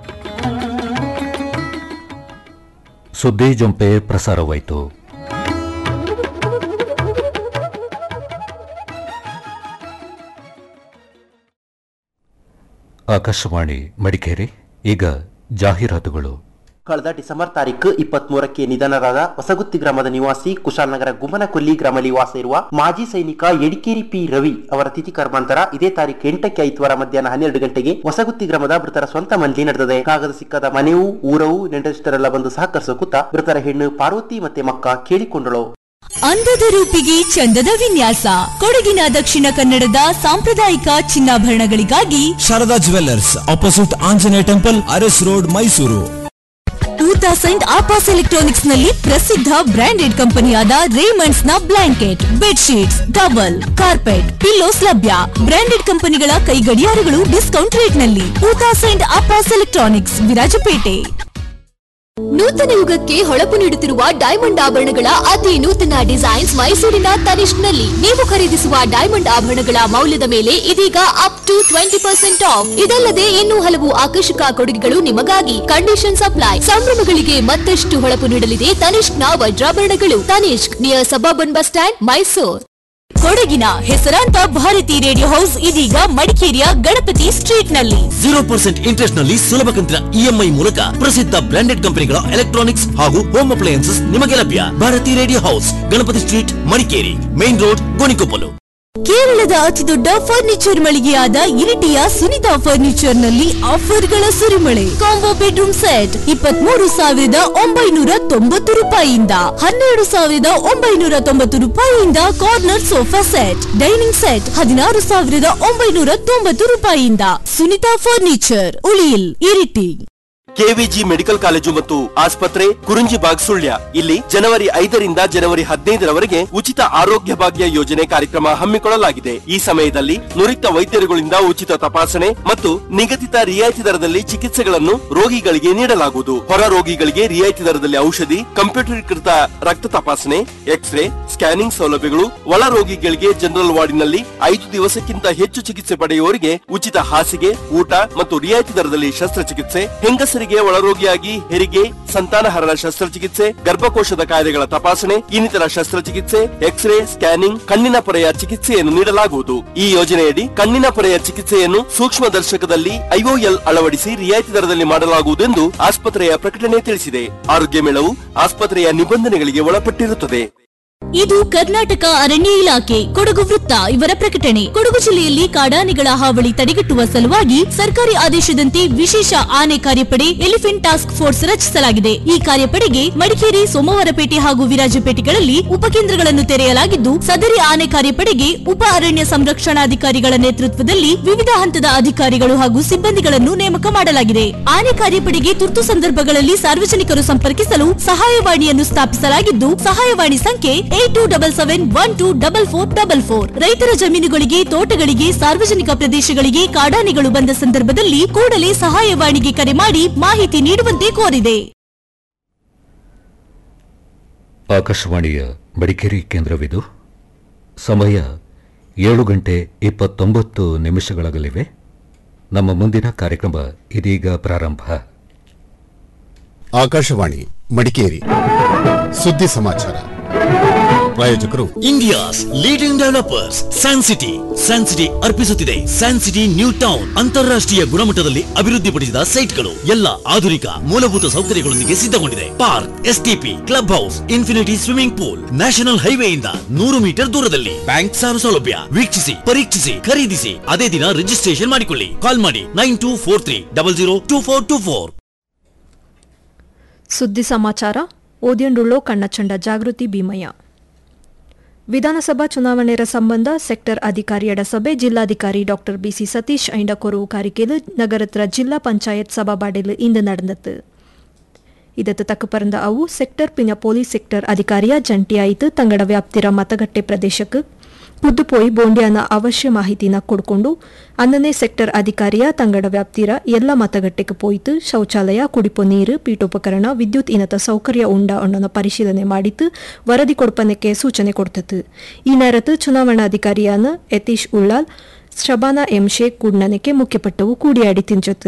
ಸುದ್ದಿ ಜೊಂಪೆ ಪ್ರಸಾರವಾಯಿತು ಆಕಾಶವಾಣಿ ಮಡಿಕೇರಿ ಈಗ ಜಾಹೀರಾತುಗಳು ಕಳೆದ ಡಿಸೆಂಬರ್ ತಾರೀಕು ಇಪ್ಪತ್ತ್ ಮೂರಕ್ಕೆ ನಿಧನರಾದ ಹೊಸಗುತ್ತಿ ಗ್ರಾಮದ ನಿವಾಸಿ ಕುಶಾಲನಗರ ಗುಮ್ಮನಕೊಲ್ಲಿ ಗ್ರಾಮದಲ್ಲಿ ವಾಸ ಇರುವ ಮಾಜಿ ಸೈನಿಕ ಎಡಿಕೇರಿ ಪಿ ರವಿ ಅವರ ತಿಥಿ ಕರ್ಮಾಂತರ ಇದೇ ತಾರೀಕು ಎಂಟಕ್ಕೆ ಐತವಾರ ಮಧ್ಯಾಹ್ನ ಹನ್ನೆರಡು ಗಂಟೆಗೆ ಹೊಸಗುತ್ತಿ ಗ್ರಾಮದ ಮೃತರ ಸ್ವಂತ ಮನೆಯಲ್ಲಿ ನಡೆದಿದೆ ಕಾಗದ ಸಿಕ್ಕದ ಮನೆಯೂ ಊರವು ನೆಂಟರಿಷ್ಟರೆಲ್ಲ ಬಂದು ಸಹಕರಿಸೋಕುತ್ತ ಮೃತರ ಹೆಣ್ಣು ಪಾರ್ವತಿ ಮತ್ತೆ ಮಕ್ಕ ಕೇಳಿಕೊಂಡಳು ಅಂದದ ರೂಪಿಗೆ ಚಂದದ ವಿನ್ಯಾಸ ಕೊಡಗಿನ ದಕ್ಷಿಣ ಕನ್ನಡದ ಸಾಂಪ್ರದಾಯಿಕ ಚಿನ್ನಾಭರಣಗಳಿಗಾಗಿ Sharada jewellers opposite Anjaneya temple Aras road Mysuru two thousand ಆಪಾಸ್ ಎಲೆಕ್ಟ್ರಾನಿಕ್ಸ್ ನಲ್ಲಿ ಪ್ರಸಿದ್ಧ ಬ್ರಾಂಡೆಡ್ ಕಂಪನಿಯಾದ ರೇಮಂಡ್ಸ್ ನ blanket bedsheets towel carpet pillows ಲಭ್ಯ ಬ್ರಾಂಡೆಡ್ ಕಂಪನಿಗಳ ಕೈ ಗಡಿಯಾರಗಳು ಡಿಸ್ಕೌಂಟ್ ರೇಟ್ ನಲ್ಲಿ ಟೂ ತೌಸಂಡ್ ಆಪಾಸ್ ಎಲೆಕ್ಟ್ರಾನಿಕ್ಸ್ ವಿರಾಜಪೇಟೆ ನೂತನ ಯುಗಕ್ಕೆ ಹೊಳಪು ನೀಡುತ್ತಿರುವ ಡೈಮಂಡ್ ಆಭರಣಗಳ ಅತಿ ನೂತನ ಡಿಸೈನ್ಸ್ ಮೈಸೂರಿನ ತನಿಷ್ಕ್ ನಲ್ಲಿ ನೀವು ಖರೀದಿಸುವ ಡೈಮಂಡ್ ಆಭರಣಗಳ ಮೌಲ್ಯದ ಮೇಲೆ ಇದೀಗ up to twenty percent off ಇದಲ್ಲದೆ ಇನ್ನೂ ಹಲವು ಆಕರ್ಷಕ ಕೊಡುಗೆಗಳು ನಿಮಗಾಗಿ ಕಂಡೀಷನ್ ಸಪ್ಲೈ ಸಂಭ್ರಮಗಳಿಗೆ ಮತ್ತಷ್ಟು ಹೊಳಪು ನೀಡಲಿದೆ ತನಿಷ್ಕ್ನ ವಜ್ರಾಭರಣಗಳು Tanishq near suburban bus stand Mysuru ಕೊಡಗಿನ ಹೆಸರಾಂತ ಭಾರತಿ ರೇಡಿಯೋ ಹೌಸ್ ಇದೀಗ ಮಡಿಕೇರಿಯ ಗಣಪತಿ ಸ್ಟ್ರೀಟ್ ನಲ್ಲಿ ಜೀರೋ ಪರ್ಸೆಂಟ್ ಇಂಟ್ರೆಸ್ಟ್ ನಲ್ಲಿ ಸುಲಭ ಕಂತಿನ ಇಎಂಐ ಮೂಲಕ ಪ್ರಸಿದ್ಧ ಬ್ರಾಂಡೆಡ್ ಕಂಪನಿಗಳ ಎಲೆಕ್ಟ್ರಾನಿಕ್ಸ್ ಹಾಗೂ ಹೋಮ್ ಅಪ್ಲಯನ್ಸಸ್ ನಿಮಗೆ ಲಭ್ಯ Bharati radio house Ganapati street Madikeri main road Gonikoppal ಕೇರಳದ ಅತಿದೊಡ್ಡ ಫರ್ನಿಚರ್ ಮಳಿಗೆಯಾದ ಇರಿಟಿಯ ಸುನಿತಾ ಫರ್ನಿಚರ್ ನಲ್ಲಿ ಆಫರ್ಗಳ ಸುರಿಮಳೆ ಕಾಂಬೋ ಬೆಡ್ರೂಮ್ ಸೆಟ್ ಇಪ್ಪತ್ಮೂರು ಸಾವಿರದ ಒಂಬೈನೂರ ತೊಂಬತ್ತು ರೂಪಾಯಿಯಿಂದ ಹನ್ನೆರಡು ಸಾವಿರದ ಒಂಬೈನೂರ ತೊಂಬತ್ತು ರೂಪಾಯಿಯಿಂದ corner sofa set dining set ಹದಿನಾರು ಸಾವಿರದ ಒಂಬೈನೂರ ತೊಂಬತ್ತು ರೂಪಾಯಿಯಿಂದ ಸುನಿತಾ ಫರ್ನಿಚರ್ ಉಳಿಯಿಲ್ ಇರಿಟಿ ಕೆವಿಜಿ ಮೆಡಿಕಲ್ ಕಾಲೇಜು ಮತ್ತು ಆಸ್ಪತ್ರೆ ಕುರುಂಜಿಬಾಗ್ ಸುಳ್ಯ ಇಲ್ಲಿ ಜನವರಿ ಐದರಿಂದ ಜನವರಿ ಹದಿನೈದರವರೆಗೆ ಉಚಿತ ಆರೋಗ್ಯ ಭಾಗ್ಯ ಯೋಜನೆ ಕಾರ್ಯಕ್ರಮ ಹಮ್ಮಿಕೊಳ್ಳಲಾಗಿದೆ ಈ ಸಮಯದಲ್ಲಿ ನುರಿತ ವೈದ್ಯರುಗಳಿಂದ ಉಚಿತ ತಪಾಸಣೆ ಮತ್ತು ನಿಗದಿತ ರಿಯಾಯಿತಿ ದರದಲ್ಲಿ ಚಿಕಿತ್ಸೆಗಳನ್ನು ರೋಗಿಗಳಿಗೆ ನೀಡಲಾಗುವುದು ಹೊರ ರೋಗಿಗಳಿಗೆ ರಿಯಾಯಿತಿ ದರದಲ್ಲಿ ಔಷಧಿ ಕಂಪ್ಯೂಟರೀಕೃತ ರಕ್ತ ತಪಾಸಣೆ ಎಕ್ಸ್ರೇ ಸ್ಕ್ಯಾನಿಂಗ್ ಸೌಲಭ್ಯಗಳು ಒಳ ರೋಗಿಗಳಿಗೆ ಜನರಲ್ ವಾರ್ಡಿನಲ್ಲಿ ಐದು ದಿವಸಕ್ಕಿಂತ ಹೆಚ್ಚು ಚಿಕಿತ್ಸೆ ಪಡೆಯುವವರಿಗೆ ಉಚಿತ ಹಾಸಿಗೆ ಊಟ ಮತ್ತು ರಿಯಾಯಿತಿ ದರದಲ್ಲಿ ಶಸ್ತ್ರಚಿಕಿತ್ಸೆ ಹೆಂಗಸರಿಗೆ ಒಳರೋಗಿಯಾಗಿ ಹೆರಿಗೆ ಸಂತಾನಹರಣ ಶಸ್ತ್ರಚಿಕಿತ್ಸೆ ಗರ್ಭಕೋಶದ ಕಾಯಿಲೆಗಳ ತಪಾಸಣೆ ಇನ್ನಿತರ ಶಸ್ತ್ರಚಿಕಿತ್ಸೆ ಎಕ್ಸ್ರೇ ಸ್ಕ್ಯಾನಿಂಗ್ ಕಣ್ಣಿನ ಪೊರೆಯ ಚಿಕಿತ್ಸೆಯನ್ನು ನೀಡಲಾಗುವುದು ಈ ಯೋಜನೆಯಡಿ ಕಣ್ಣಿನ ಪೊರೆಯ ಚಿಕಿತ್ಸೆಯನ್ನು ಸೂಕ್ಷ್ಮ ದರ್ಶಕದಲ್ಲಿ ಐಒಎಲ್ ಅಳವಡಿಸಿ ರಿಯಾಯಿತಿ ದರದಲ್ಲಿ ಮಾಡಲಾಗುವುದೆಂದು ಆಸ್ಪತ್ರೆಯ ಪ್ರಕಟಣೆ ತಿಳಿಸಿದೆ ಆರೋಗ್ಯ ಮೇಳವು ಆಸ್ಪತ್ರೆಯ ನಿಬಂಧನೆಗಳಿಗೆ ಒಳಪಟ್ಟಿರುತ್ತದೆ ಇದು ಕರ್ನಾಟಕ ಅರಣ್ಯ ಇಲಾಖೆ ಕೊಡಗು ವೃತ್ತ ಇವರ ಪ್ರಕಟಣೆ ಕೊಡಗು ಜಿಲ್ಲೆಯಲ್ಲಿ ಕಾಡಾನೆಗಳ ಹಾವಳಿ ತಡೆಗಟ್ಟುವ ಸಲುವಾಗಿ ಸರ್ಕಾರಿ ಆದೇಶದಂತೆ ವಿಶೇಷ ಆನೆ ಕಾರ್ಯಪಡೆ ಎಲಿಫೆಂಟ್ ಟಾಸ್ಕ್ ಫೋರ್ಸ್ ರಚಿಸಲಾಗಿದೆ ಈ ಕಾರ್ಯಪಡೆಗೆ ಮಡಿಕೇರಿ ಸೋಮವಾರಪೇಟೆ ಹಾಗೂ ವಿರಾಜಪೇಟೆಗಳಲ್ಲಿ ಉಪಕೇಂದ್ರಗಳನ್ನು ತೆರೆಯಲಾಗಿದ್ದು ಸದರಿ ಆನೆ ಕಾರ್ಯಪಡೆಗೆ ಉಪ ಅರಣ್ಯ ಸಂರಕ್ಷಣಾಧಿಕಾರಿಗಳ ನೇತೃತ್ವದಲ್ಲಿ ವಿವಿಧ ಹಂತದ ಅಧಿಕಾರಿಗಳು ಹಾಗೂ ಸಿಬ್ಬಂದಿಗಳನ್ನು ನೇಮಕ ಮಾಡಲಾಗಿದೆ ಆನೆ ಕಾರ್ಯಪಡೆಗೆ ತುರ್ತು ಸಂದರ್ಭಗಳಲ್ಲಿ ಸಾರ್ವಜನಿಕರು ಸಂಪರ್ಕಿಸಲು ಸಹಾಯವಾಣಿಯನ್ನು ಸ್ಥಾಪಿಸಲಾಗಿದ್ದು ಸಹಾಯವಾಣಿ ಸಂಖ್ಯೆ eight two double seven one two double four double four ರೈತರ ಜಮೀನುಗಳಿಗೆ ತೋಟಗಳಿಗೆ ಸಾರ್ವಜನಿಕ ಪ್ರದೇಶಗಳಿಗೆ ಕಾಡಾನೆಗಳು ಬಂದ ಸಂದರ್ಭದಲ್ಲಿ ಕೂಡಲೇ ಸಹಾಯವಾಣಿಗೆ ಕರೆ ಮಾಡಿ ಮಾಹಿತಿ ನೀಡುವಂತೆ ಕೋರಿದೆ ಆಕಾಶವಾಣಿಯ ಮಡಿಕೇರಿ ಕೇಂದ್ರವಿದು ಸಮಯ ಏಳು ಗಂಟೆ ಇಪ್ಪತ್ತೊಂಬತ್ತು ನಿಮಿಷಗಳಾಗಲಿವೆ ನಮ್ಮ ಮುಂದಿನ ಕಾರ್ಯಕ್ರಮ ಇದೀಗ ಪ್ರಾರಂಭ ಆಕಾಶವಾಣಿ ಮಡಿಕೇರಿ ಸುದ್ದಿ ಸಮಾಚಾರ ಪ್ರಾಯೋಜಕರು India's leading developers San City San City ಅರ್ಪಿಸುತ್ತಿದೆ ಸ್ಯಾನ್ ಸಿಟಿ ನ್ಯೂ ಟೌನ್ ಅಂತಾರಾಷ್ಟ್ರೀಯ ಗುಣಮಟ್ಟದಲ್ಲಿ ಅಭಿವೃದ್ಧಿಪಡಿಸಿದ ಸೈಟ್ಗಳು ಎಲ್ಲ ಆಧುನಿಕ ಮೂಲಭೂತ ಸೌಕರ್ಯಗಳೊಂದಿಗೆ ಸಿದ್ಧಗೊಂಡಿದೆ park STP club house infinity swimming pool national ಹೈವೇಯಿಂದ ನೂರು ಮೀಟರ್ ದೂರದಲ್ಲಿ ಬ್ಯಾಂಕ್ ಸಾಲ ಸೌಲಭ್ಯ ವೀಕ್ಷಿಸಿ ಪರೀಕ್ಷಿಸಿ ಖರೀದಿಸಿ ಅದೇ ದಿನ ರಿಜಿಸ್ಟ್ರೇಷನ್ ಮಾಡಿಕೊಳ್ಳಿ ಕಾಲ್ ಮಾಡಿ nine two four three double zero two four two four ಸುದ್ದಿ ಸಮಾಚಾರ ಓದಿಯಂಡುಳ್ಳೋ ಕಣ್ಣಚಂಡ ಜಾಗೃತಿ ಭೀಮಯ್ಯ ವಿಧಾನಸಭಾ ಚುನಾವಣೆಯ ಸಂಬಂಧ ಸೆಕ್ಟರ್ ಅಧಿಕಾರಿಯಡ ಸಭೆ ಜಿಲ್ಲಾಧಿಕಾರಿ ಡಾಕ್ಟರ್ ಬಿಸಿ ಸತೀಶ್ ಐಂಡ ಕೊರವು ಕಾರಿಕೆಲು ನಗರತ್ರ ಜಿಲ್ಲಾ ಪಂಚಾಯತ್ ಸಭಾಬಾಡಿಲು ಇಂದು நடந்தது ಇದತ್ತು ತಕ್ಕ ಪರಂದ ಅವು ಸೆಕ್ಟರ್ ಪಿನ ಪೊಲೀಸ್ ಸೆಕ್ಟರ್ ಅಧಿಕಾರಿಯ ಜಂಟಿಯಾಯಿತು ತಂಗಡ ವ್ಯಾಪ್ತಿರ ಮತಗಟ್ಟೆ ಪ್ರದೇಶಕ್ಕೆ ಖುದ್ದು ಬೋಂಡ್ಯಾನ ಅವಶ್ಯ ಮಾಹಿತಿನ ಕೊಡ್ಕೊಂಡು ಅನ್ನನೇ ಸೆಕ್ಟರ್ ಅಧಿಕಾರಿಯ ತಂಗಡ ವ್ಯಾಪ್ತಿರ ಎಲ್ಲ ಮತಗಟ್ಟೆಗೆ ಪೋಯ್ತು ಶೌಚಾಲಯ ಕುಡಿಪೊ ನೀರು ಪೀಠೋಪಕರಣ ವಿದ್ಯುತ್ ಇನತ ಸೌಕರ್ಯ ಉಂಡ ಅನ್ನೋನ ಪರಿಶೀಲನೆ ಮಾಡಿತ್ತು ವರದಿ ಕೊಡ್ಪನಕ್ಕೆ ಸೂಚನೆ ಕೊಡ್ತತ್ತು ಈ ನೇರತ್ತು ಚುನಾವಣಾಧಿಕಾರಿಯಾನ ಯತೀಶ್ ಉಳ್ಳಾಲ್ ಶಬಾನಾ ಎಂ ಶೇಖ್ ಕೂಡ್ನನಕ್ಕೆ ಮುಖ್ಯಪಟ್ಟವು ಕೂಡಿಯಾಡಿ ತಿಂಚತ್ತು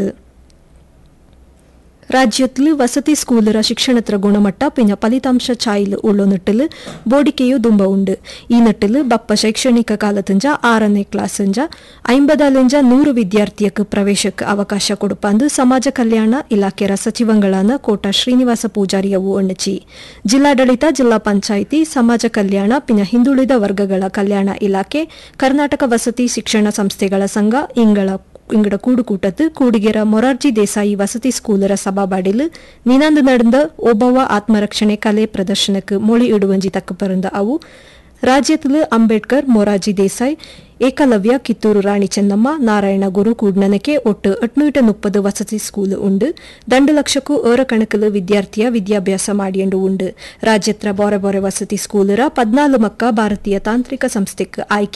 ರಾಜ್ಯത്തിൽ ವಸತಿ ಸ್ಕೂಲರ ಶಿಕ್ಷಣತ್ರ ಗುಣಮಟ್ಟ ಪಿನ ಫಲಿತಾಂಶ ಚಾಯಿಲ್ ಉಳ್ಳೋ ನಿಟ್ಟಿಲ್ ಬೋಡಿಕೆಯು ದುಂಬ ಉಂಡು ಈ ನಿಟ್ಟಿಲ್ ಬಪ್ಪ ಶೈಕ್ಷಣಿಕ ಕಾಲತಂಜ ಆರನೇ ಕ್ಲಾಸಂಜ ಐಂಬದಾಲೆಂಜ ನೂರು ವಿದ್ಯಾರ್ಥಿಯಕ್ಕೆ ಪ್ರವೇಶಕ್ಕೆ ಅವಕಾಶ ಕೊಡುಪಂದು ಸಮಾಜ ಕಲ್ಯಾಣ ಇಲಾಖೆಯ ಸಚಿವಂಗಳಾನ ಕೋಟ ಶ್ರೀನಿವಾಸ ಪೂಜಾರಿಯವು ಅಣ್ಣಚಿ ಜಿಲ್ಲಾಡಳಿತ ಜಿಲ್ಲಾ ಪಂಚಾಯಿತಿ ಸಮಾಜ ಕಲ್ಯಾಣ ಪಿನ ಹಿಂದುಳಿದ ವರ್ಗಗಳ ಕಲ್ಯಾಣ ಇಲಾಖೆ ಕರ್ನಾಟಕ ವಸತಿ ಶಿಕ್ಷಣ ಸಂಸ್ಥೆಗಳ ಸಂಘ ಇಂಗಳ ಇಂಗಡ ಕೂಡುಕೂಟತ್ತು ಕೂಡಿಗೆರ ಮೊರಾರ್ಜಿ ದೇಸಾಯಿ ವಸತಿ ಸ್ಕೂಲರ ಸಭಾಬಾಡಿಲು ನಿನಾಂದು ನಡೆದ ಒಬ್ಬವ ಆತ್ಮರಕ್ಷಣೆ ಕಲೆ ಪ್ರದರ್ಶನಕ್ಕೆ ಮೊಳಿ ಇಡುವಂಜಿ ತಕ್ಕ ಪರಂದ ಅವು ರಾಜ್ಯத்தில் ಅಂಬೇಡ್ಕರ್ ಮೊರಾರ್ಜಿ ದೇಸಾಯಿ ಏಕಲವ್ಯ ಕಿತ್ತೂರು ರಾಣಿ ಚೆನ್ನಮ್ಮ ನಾರಾಯಣ ಗುರು ಕೂಡ್ನನಕ್ಕೆ ಒಟ್ಟು ಎಟ್ನೂಟ ಮುಪ್ಪದು ವಸತಿ ಸ್ಕೂಲ್ ಉಂಡು ದಂಡು ಲಕ್ಷಕ್ಕೂ ಏರ ಕಣಕಲು ವಿದ್ಯಾರ್ಥಿಯ ವಿದ್ಯಾಭ್ಯಾಸ ಮಾಡಿಯಂಡು ಉಂಡು ರಾಜ್ಯತ್ರ ಬೊರೆ ಬೊರೆ ವಸತಿ ಸ್ಕೂಲರ ಪದ್ನಾಲು ಮಕ್ಕ ಭಾರತೀಯ ತಾಂತ್ರಿಕ ಸಂಸ್ಥೆಕ್ ಆಯ್ಕೆ